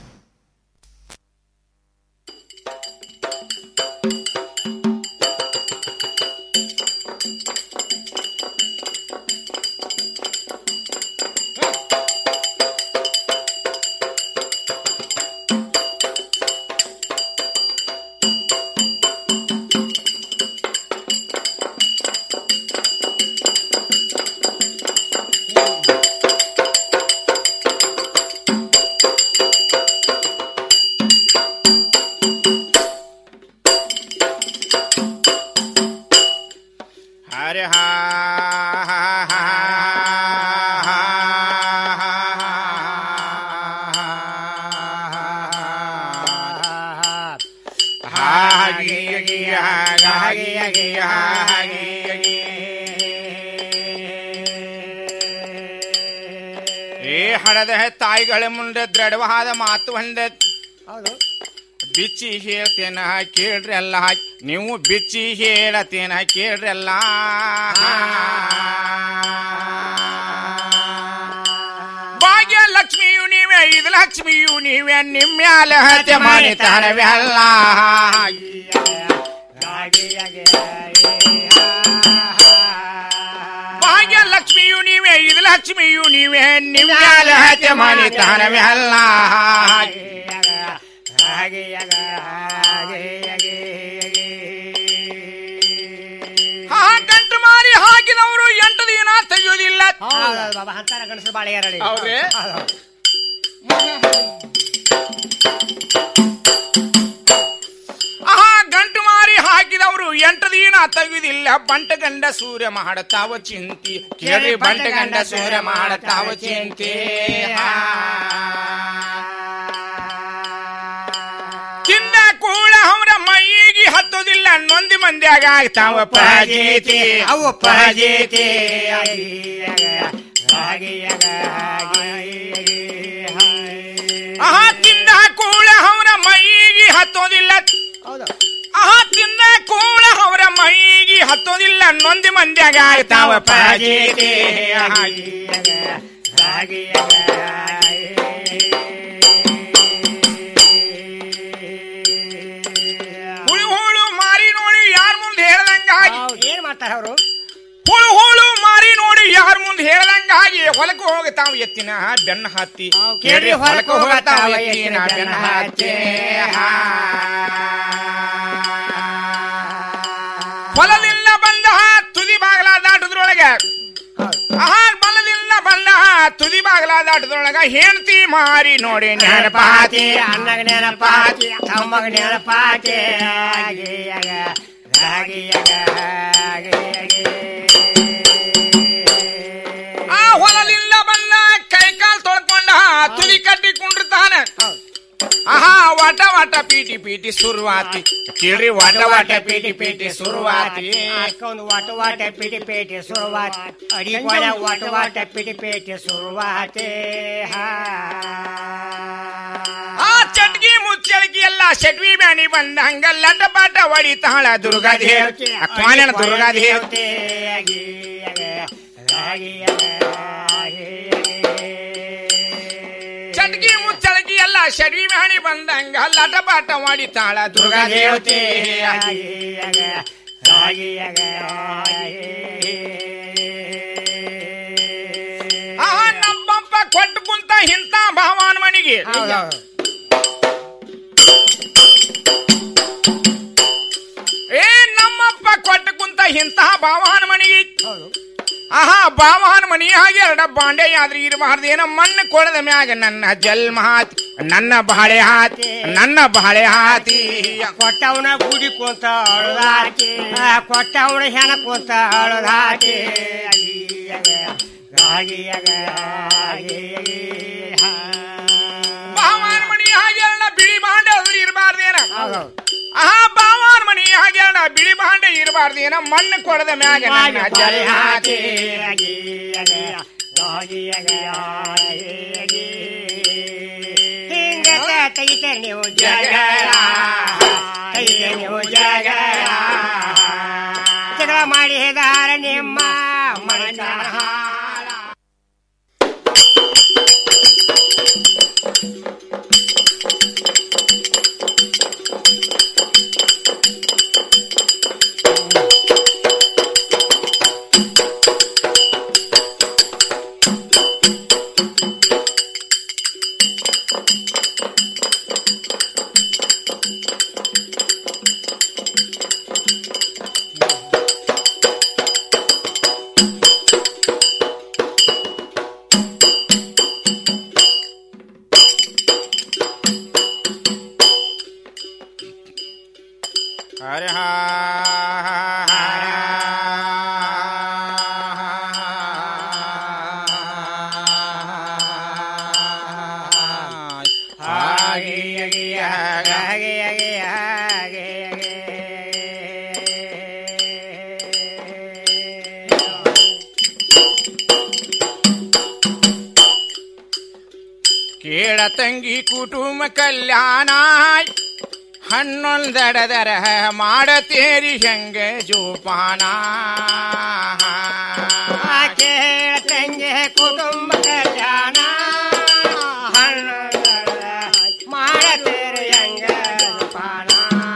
ಹರೆ ಹಾ ಏ ಹಣದ ತಾಯಿಗಳ ಮುಂದೆ ದೃಢವಾದ ಮಾತು ಒಂದೆ ಬಿಚ್ಚಿ ಹೇಳ್ತೇನ ಕೇಳ್ರಿ ಅಲ್ಲ ನೀವು ಬಿಚ್ಚಿ ಹೇಳತೇನ ಕೇಳ್ರಲ್ಲ ಭಾಗ್ಯ ಲಕ್ಷ್ಮಿಯು ನೀವೇ ಇದು ಲಕ್ಷ್ಮಿಯು ನೀವೇ ನಿಮ್ಮ್ಯಾಲ ಹತ್ಯೆ ಮಾಡಿ ತಾನವೆಲ್ಲ ಭಾಗ್ಯ ಲಕ್ಷ್ಮಿಯು ನೀವೇ ಇದು ಲಕ್ಷ್ಮಿಯು ನೀವೇ ನಿಮ್ಮ್ಯಾಲ ಹತ್ಯೆ ಮಾಡಿ ತಾನವೆಲ್ಲ ಹಾ ಗಂಟು ಮಾರಿ ಹಾಕಿದವರು ಎಂಟು ದಿನ ತೆಗೆಯುವುದಿಲ್ಲ ಹೌದ್ರಿ ಆಹಾ ಗಂಟು ಮಾರಿ ಹಾಕಿದವರು ಎಂಟು ದಿನ ತೆಗೆಯುವುದಿಲ್ಲ ಬಂಟ ಗಂಡ ಸೂರ್ಯ ಮಾಡತಾವ ಚಿಂತಿ ಕೇಳಿ ಬಂಟ ಗಂಡ ಸೂರ್ಯ ಮಾಡತಾವ ಚಿಂತೆ ತಿಂದ ಕೂಳ ಅವರ ಮೈಗೆ ಹತ್ತೋದಿಲ್ಲ ನೊಂದಿ ಮಂದ್ಯಾಗ ಆಗ್ತಾವ ಪಜೇತಿ ಅವು ಪಜೇತಿ ಆಹಾ ತಿಂದ ಕೂಳ ಅವರ ಮೈಗೆ ಹತ್ತೋದಿಲ್ಲ ಆಹಾ ತಿಂದ ಕೂಳ ಅವರ ಮೈಗೆ ಹತ್ತೋದಿಲ್ಲ ನೊಂದಿ ಮಂದ್ಯಾಗ ಆಗ್ತಾವ ಪಜೇತಿ ಹುಳು ಹುಳು ಮಾರಿ ನೋಡಿ ಯಾರ ಮುಂದೆ ಹೇಳ್ದಂಗ ಏನ್ ಮಾಡ್ತಾರ ಅವರು ಹುಳು ಹುಳು ಮಾರಿ ದೇವರ ಮುಂದೆ ಹೇಳ್ದಂಗಾಗಿ ಹೊಲಕ್ಕೆ ಹೋಗ್ತಾವ ಎತ್ತಿನ ಬೆನ್ನ ಹತ್ತಿ ಕೇಳಿ ಹೊಲಕ್ಕೆ ಹೋಗ್ತಾವ ಎತ್ತಿನ ಬೆನ್ನ ಹತ್ತಿ ಹೊಲದಿಂದ ಬಂದ ತುದಿ ಬಾಗಲ ದಾಟದ್ರೊಳಗೆ ಆಹಾ ಬಲದಿಂದ ಬಂದ ತುದಿ ಬಾಗಲ ದಾಟದ್ರೊಳಗ ಹೆಂಡತಿ ಮಾರಿ ನೋಡಿ ನೆನಪಾತಿ ಅನ್ನಗ ನೆನಪಾತಿ ತಮ್ಮಗ ನೆನಪಾತಿ ಆ ಹೊಲದಿಂದ ಬಂದ ಕೈ ಕಾಲ್ ತೊಳ್ಕೊಂಡ ತುದಿ ಕಟ್ಟಿ ಕುಂಡಿರ್ತಾನೆ ಆಹಾ ವಾಟ ವಾಟ ಪೀಟಿ ಪೀಟಿ ಶುರುವಾತಿ ಕೇಳ್ರಿ ವಾಟ ವಾಟ ಪೀಟಿ ಪೀಟಿ ಶುರುವಾತಿ ಒಂದು ವಾಟ ವಾಟ ಪಿಟಿ ಪೇಟೆ ಸುರುವಾತ ಅಡಿ ಕೊಳ ವಾಟ ವಾಟ ಪಿಟಿ ಪೇಟೆ ಸುರುವಾತೆ ಆ ಚಟ್ಗಿ ಮುಚ್ಚಳಗಿ ಎಲ್ಲ ಶಟ್ವಿ ಬ್ಯಾನಿ ಬಂದಂಗ ಲಟ ಪಾಟ ಹೊಡಿತಾಳ ದುರ್ಗಾ ದೇವತೆ ಕ್ವಾಲನ ದುರ್ಗಾ ದೇವತೆ ಚಟ್ಗಿ ಮುಚ್ಚಳಗಿ ಎಲ್ಲ ಶಟ್ವಿ ಬ್ಯಾನಿ ಬಂದಂಗ ಲಟ ಪಾಟ ಹೊಡಿತಾಳ ದುರ್ಗಾ ದೇವತೆ ಆ ನಮ್ಮಪ್ಪ ಕೊಟ್ಟು ಕುಂತ ಇಂತ ಭಾವನ ಮನಿಗೆ ಏ ನಮ್ಮಪ್ಪ ಕೊಟ್ಟು ಕುಂತ ಇಂತಹ ಭಾವನ ಮನಿಗೆ ಆಹಾ ಭಾವನ ಮನಿಯಾಗ ಎರಡ ಬಾಂಡೆ ಆದ್ರೆ ಇರಬಾರ್ದೇನ ಮಣ್ಣು ಕೊಡದ ಮ್ಯಾಗ ನನ್ನ ಜನ್ಮ ಹಾತಿ ನನ್ನ ಬಾಳೆ ಹಾತಿ ನನ್ನ ಬಾಳೆ ಹಾತಿ ಕೊಟ್ಟವನ ಗುಡಿ ಕುಂತ ಅಳದಾಕಿ ಕೊಟ್ಟವನ ಹೆಣ ಕುಂತ ಅಳದಾಕಿ ಭಾವನ ಮನಿಯಾಗ ಎರಡ ಬಿಳಿ ಬಾಂಡೆ ಆದ್ರೆ ಇರಬಾರ್ದೇನ ಆಹಾ ಭಾವನ ಮನಿಯಾಗ ಎರಡ ಬಿಳಿ ಬಾಂಡೆ ಇರಬಾರ್ದೇನ ಮಣ್ಣು ಕೊಡದ ಮ್ಯಾಗ ನನ್ನ ಜಲ್ ಹಾತಿ ಹಿಂಗ ತೆಗಿತೆ ನೀವು ಜಗಳ ತೆಗಿತೆ ನೀವು ಜಗಳ ಜಗಳ ಮಾಡಿ ಹೆದಾರ ನಿಮ್ಮ ಮನೆತನ ಹಾಳ ಹರ ಹಾ ಕೇಳ ತಂಗಿ ಕುಟುಂಬ ಕಲ್ಯಾಣ ಹನ್ನೊಂದಡದರ ಮಾಡತೇರಿ ಹೆಂಗ ಜೋಪಾನ ಕೇಳ ತಂಗಿ ಕುಟುಂಬ ಕಲ್ಯಾಣ ಮಾಡತೇರು ಹೆಂಗ ಪಾನ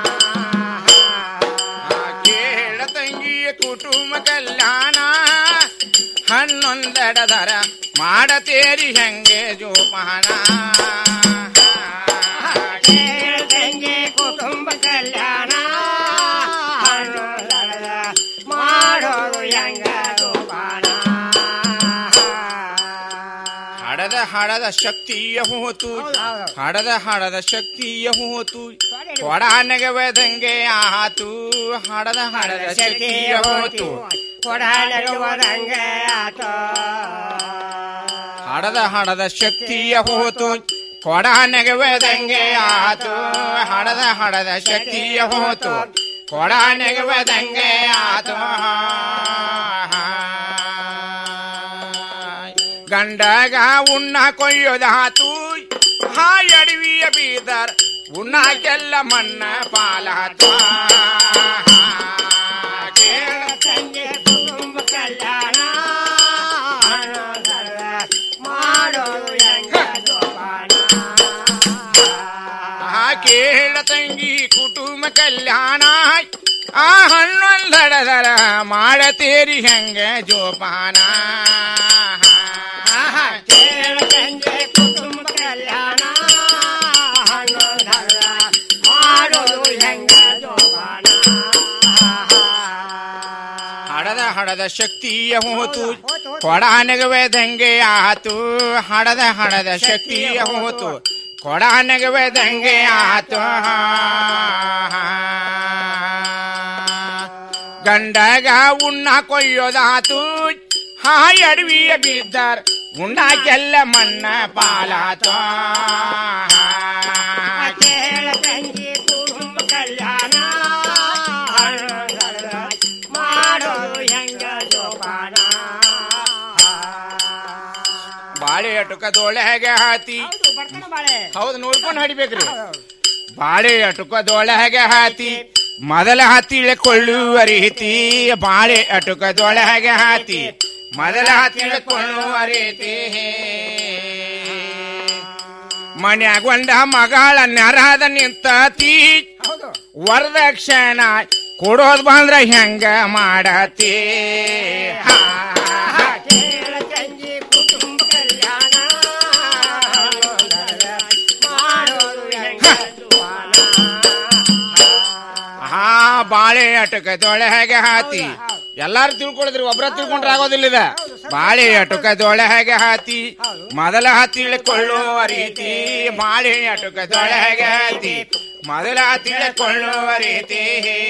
ಕೇಳ ತಂಗಿಯ ಕುಟುಂಬ ಕಲ್ಯಾಣ ಹನ್ನೊಂದಡದರ ಮಾಡತೇರಿ ಹೆಂಗೆ ಜೋಪಾನ ಕೇಳ ತಂಗಿ ಕುಟುಂಬ ಕಲ್ಯಾಣ ಮಾಡೋದು ಹೆಂಗ ಪಾನ ಹಡದ ಹಡದ ಶಕ್ತಿಯ ಹೋತು ಹಡದ ಹಡದ ಶಕ್ತಿಯ ಹೋತು ಕೊಡ ನೆಗವದಂಗೆ ಆತು ಹಡದ ಹಡದ ಶಕ್ತಿಯ ಹೋತು ಕೊಡಾಡಗುವುದಂಗ ಆತೋ ಹಡದ ಹಡದ ಶಕ್ತಿಯ ಹೋತು ಕೊಡ ನೆಗವದಂಗೆ ಆತು ಹಡದ ಹಡದ ಶಕ್ತಿಯ ಹೋತು ಕೊಡ ನೆಗವದಂಗೆ ಆತು ಗಂಡಗ ಉಣ್ಣ ಕೊಯ್ಯೋದಾತು ಹಾಯ್ ಅಡವಿಯ ಬೀದರ್ ಉಣ್ಣಾಕೆಲ್ಲ ಮಣ್ಣ ಪಾಲಾತು ಕೇಳ ತಂಗಿ ಕುಟುಂಬ ಕಲ್ಯಾಣ ಮಾಡೋದು ಹೆಂಗ ಜೋಪಾನ ಕೇಳ ತಂಗಿ ಕುಟುಂಬ ಕಲ್ಯಾಣ ಆ ಹಣ್ಣೊಂದಡದರ ಮಾಡತೇರಿ ಹೆಂಗ ಜೋಪಾನ ಕೇಳ ಸಂಜೆ ಕುಟುಂಬ ಕಲ್ಯಾಣ ಹಣ್ಣೊಂದರ ಮಾಡೋದು ಹೆಂಗ ಜೋಪಾನ ಹಡದ ಹಡದ ಶಕ್ತಿಯ ಹೋತು ಕೊಡಾನಗವೆದಂಗೆ ಆತು ಹಡದ ಹಡದ ಶಕ್ತಿಯ ಹೋತು ಕೊಡಾನಗವೆದಂಗೆ ಆತು ಗಂಡಗ ಉಣ್ಣ ಕೊಯ್ಯೋದಾತು ಹಾಯ್ ಅಡವಿಯ ಬಿದ್ದಾರ್ ಉಣ್ಣಾಕೆಲ್ಲ ಮಣ್ಣ ಪಾಲಾತು ಕೇಳ ಸಂಜೆ ಕುಟುಂಬ ಕಲ್ಯಾಣ ಹಣ್ಣೊಂದರ ಮಾಡೋದು ಹೆಂಗ ಜೋಪಾನ ಬಾಳೆ ಅಟುಕದೊಳಗೆ ಹಾತಿ ಬಾಳೆ ಹೌದು ನೋಡ್ಕೊಂಡು ಹಡಿಬೇಕ್ರಿ ಬಾಳೆ ಅಟುಕದೊಳಗೆ ಹಾತಿ ಮೊದಲ ಹಾತಿ ಇಳಕೊಳ್ಳುವ ರೀತಿ ಬಾಳೆ ಅಟುಕದೊಳಗೆ ಹಾತಿ ಮೊದಲ ಹಾತಿ ಇಳಕೊಳ್ಳುವ ರೀತಿ ಮನ್ಯಾಗ ಒಂದ ಮಗಳ ನೆರದ ನಿಂತತಿ ವರದಕ್ಷಿಣ ಕೊಡೋದ್ ಬಂದ್ರ ಹೆಂಗ ಮಾಡತಿ ಕೇಳ ಸಂಜೆ ಕುಟುಂಬ ಕಲ್ಯಾಣ ಹಣ್ಣೊಂದರ ಮಾಡೋದು ಹೆಂಗ ಜೋಪಾನ ಹಾ ಬಾಳೆ ಅಟಕದೊಳಗೆ ಹಾತಿ ಎಲ್ಲಾರು ತಿಳ್ಕೊಳಿದ್ರಿ ಒಬ್ರ ತಿಳ್ಕೊಂಡ್ರೆ ಆಗೋದಿಲ್ಲ ಇದ ಬಾಳೆ ಅಟಕದೊಳಗೆ ಹಾತಿ ಮೊದಲ ಹಾತಿ ಇಳ್ಕೊಳ್ಳುವ ರೀತಿ ಬಾಳೆ ಅಟಕದೊಳಗೆ ಹಾತಿ ಮೊದಲ ಹಾತಿ ಇಳ್ಕೊಳ್ಳುವ ರೀತಿ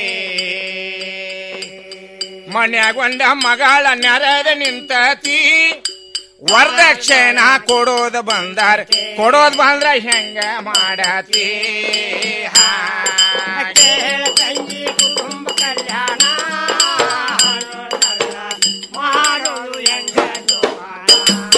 ಮನ್ಯಾಗ ಒಂದ ಮಗಳ ನೆರದ ನಿಂತತಿ ವರದಕ್ಷಿಣ ಕೊಡೋದು ಬಂದಾರ ಕೊಡೋದ್ ಬಂದ್ರ ಹೆಂಗ ಮಾಡತಿ ಹಾ ಕೇಳ ಸಂಜೆ ಕುಟುಂಬ ಕಲ್ಯಾಣ ಹಣ್ಣೊಂದರ ಮಾಡೋದು ಹೆಂಗ ಜೋಪಾನ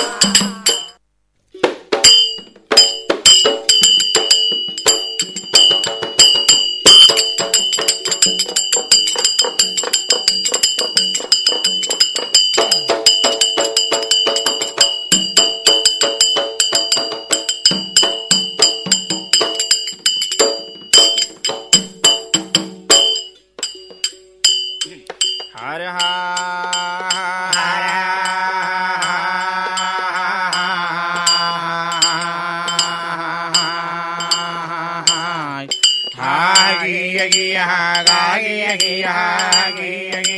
ಹರ ಹಾಗಿ ಹಾಗಾಗಿ ಹಾಗಿ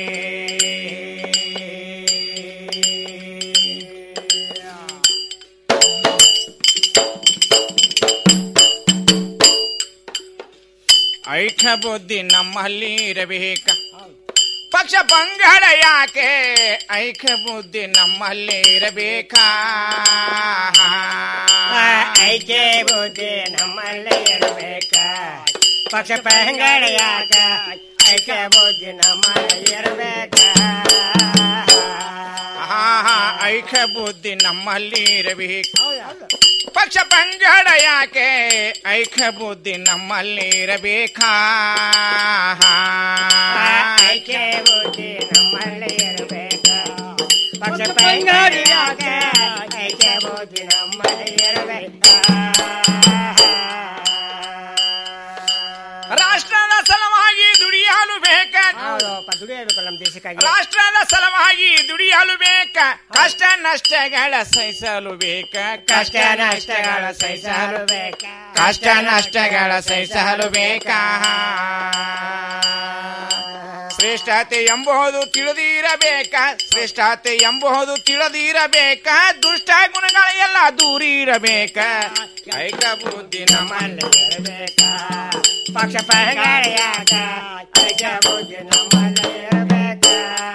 ಐಕ್ಯ ಬುದ್ಧಿ ನಮ್ಮಲ್ಲಿ ಇರಬೇಕ ಪಕ್ಷ ಪಂಗಡ ಯಾಕೆ ಐಕ್ಯ ಬುದ್ಧಿ ನಮ್ಮಲ್ಲಿ ಇರಬೇಕಾ ಐಕೆ ಬುದ್ಧಿ ನಮ್ಮಲ್ಲೇ ಇರಬೇಕ ಪಕ್ಷ ಪಂಗಡ ಯಾಕ ಐಕೆ ಬುದ್ಧಿ ನಮ್ಮಲ್ಲೇ ಇರಬೇಕ ಹಾ ಹಾ ಐಕ್ಯ ಬುದ್ಧಿ ನಮ್ಮಲ್ಲಿ ಇರಬೇಕು ಪಕ್ಷ ಪಂಗಡ ಯಾಕೆ ಐಕ್ಯ ಬುದ್ಧಿ ನಮ್ಮಲ್ಲಿ ಇರಬೇಕಾ ಐಕೆ ಬುದ್ಧಿ ನಮ್ಮಲ್ಲೇ ಇರಬೇಕ ಪಕ್ಷ ಪಂಗಡ ಯಾಕ ಐಕೆ ಬುದ್ಧಿ ನಮ್ಮಲ್ಲೇ ಇರಬೇಕ ರಾಷ್ಟ್ರದ ಸಲುವಾಗಿ ದುಡಿಯಲು ಬೇಕ ಹೌದಪ್ಪ ದುಡಿಯಬೇಕು ನಮ್ಮ ದೇಶಕ್ಕಾಗಿ ರಾಷ್ಟ್ರದ ಸಲುವಾಗಿ ದುಡಿಯಲು ಬೇಕ ಕಷ್ಟ ನಷ್ಟಗಳ ಸಹಿಸಲು ಬೇಕ ಕಷ್ಟ ನಷ್ಟಗಳ ಸಹಿಸಲು ಬೇಕ ಕಷ್ಟ ನಷ್ಟಗಳ ಸಹಿಸಲು ಬೇಕಾ ಶ್ರೇಷ್ಠತೆ ಎಂಬುದು ತಿಳಿದಿರಬೇಕ ಶ್ರೇಷ್ಠತೆ ಎಂಬುದು ತಿಳಿದಿರಬೇಕ ದುಷ್ಟ ಗುಣಗಳ ಎಲ್ಲ ದೂರಿರಬೇಕ ಐಕ ಬುದ್ಧಿ ನಮ್ಮಲ್ಲಿ ಇರಬೇಕ ಪಕ್ಷ ಪಂಗಡ ಯಾಕ ಐಕ್ಯ ಬುದ್ಧಿ ನಮ್ಮಲ್ಲಿ ಇರಬೇಕ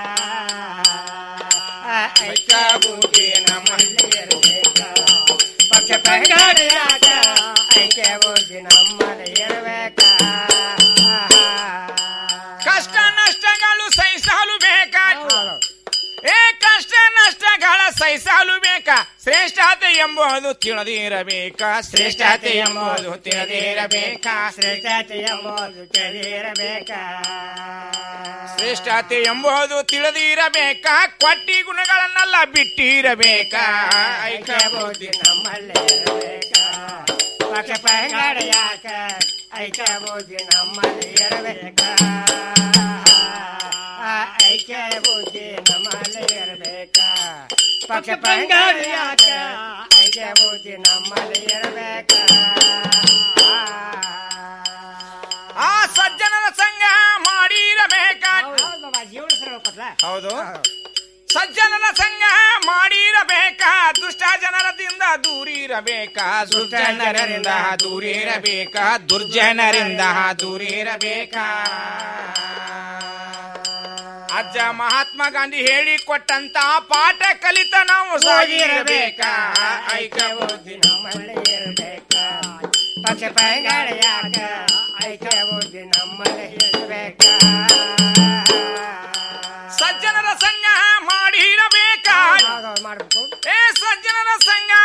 ಐಕ್ಯ ಬುದ್ಧಿ ನಮ್ಮಲ್ಲಿ ಇರಬೇಕ ಪಕ್ಷ ಪಂಗಡ ಯಾಕ ಐಕ್ಯ ಬುದ್ಧಿ ನಮ್ಮಲ್ಲಿ ಇರಬೇಕ ಕಷ್ಟ ನಷ್ಟಗಳು ಸಹಿಸಲು ಬೇಕ ಏ ಕಷ್ಟ ನಷ್ಟಗಳ ಸಹಿಸಲು ಬೇಕ ಶ್ರೇಷ್ಠತೆ ಎಂಬುದು ತಿಳಿದಿರಬೇಕ ಶ್ರೇಷ್ಠತೆ ಎಂಬುದು ತಿಳಿದಿರಬೇಕ ಶ್ರೇಷ್ಠತೆ ಎಂಬುದು ತಿಳಿದಿರಬೇಕ ಶ್ರೇಷ್ಠತೆ ಎಂಬುದು ತಿಳಿದಿರಬೇಕ ಕೊಟ್ಟಿ ಗುಣಗಳನ್ನೆಲ್ಲ ಬಿಟ್ಟಿರಬೇಕ ಐಕ್ಯ ಬುದ್ಧಿ ನಮ್ಮಲ್ಲೇ ಇರಬೇಕ ಪಕ್ಷ ಪಂಗಡ ಯಾಕ ಐಕ್ಯ ಬುದ್ಧಿ ನಮ್ಮಲ್ಲಿ ಇರಬೇಕ ಐಕ್ಯ ಬುದ್ಧಿ ನಮ್ಮಲ್ಲಿ ಇರಬೇಕ ಪಕ್ಷ ಪಂಗಡ ಯಾಕ ಐಕ್ಯ ಬುದ್ಧಿ ನಮ್ಮಲ್ಲಿ ಇರಬೇಕ ಆ ಸಜ್ಜನರ ಸಂಘ ಮಾಡಿರಬೇಕ ಜೀವನ ಸರಳ ಹೌದು ಸಜ್ಜನರ ಸಂಘ ಮಾಡಿರಬೇಕ ದುಷ್ಟ ಜನರದಿಂದ ದೂರಿರಬೇಕ ದುರ್ಜನರಿಂದ ದೂರಿರಬೇಕ ದುರ್ಜನರಿಂದ ದೂರಿರಬೇಕ ಅಜ್ಜ ಮಹಾತ್ಮ ಗಾಂಧಿ ಹೇಳಿ ಕೊಟ್ಟಂತ ಪಾಠ ಕಲಿತ ನಾವು ಸಾಗಿರಬೇಕ ಐಕ್ಯ ಬುದ್ಧಿ ನಮ್ಮಲ್ಲಿ ಇರಬೇಕ ಪಕ್ಷ ಪಂಗಡ ಯಾಕ ಐಕ್ಯ ಬುದ್ಧಿ ನಮ್ಮಲ್ಲಿ ಇರಬೇಕ ಸಜ್ಜನರ ಸಂಘ ಮಾಡಿರಬೇಕ ಮಾಡ್ಬೇಕು ಏ ಸಜ್ಜನರ ಸಂಘ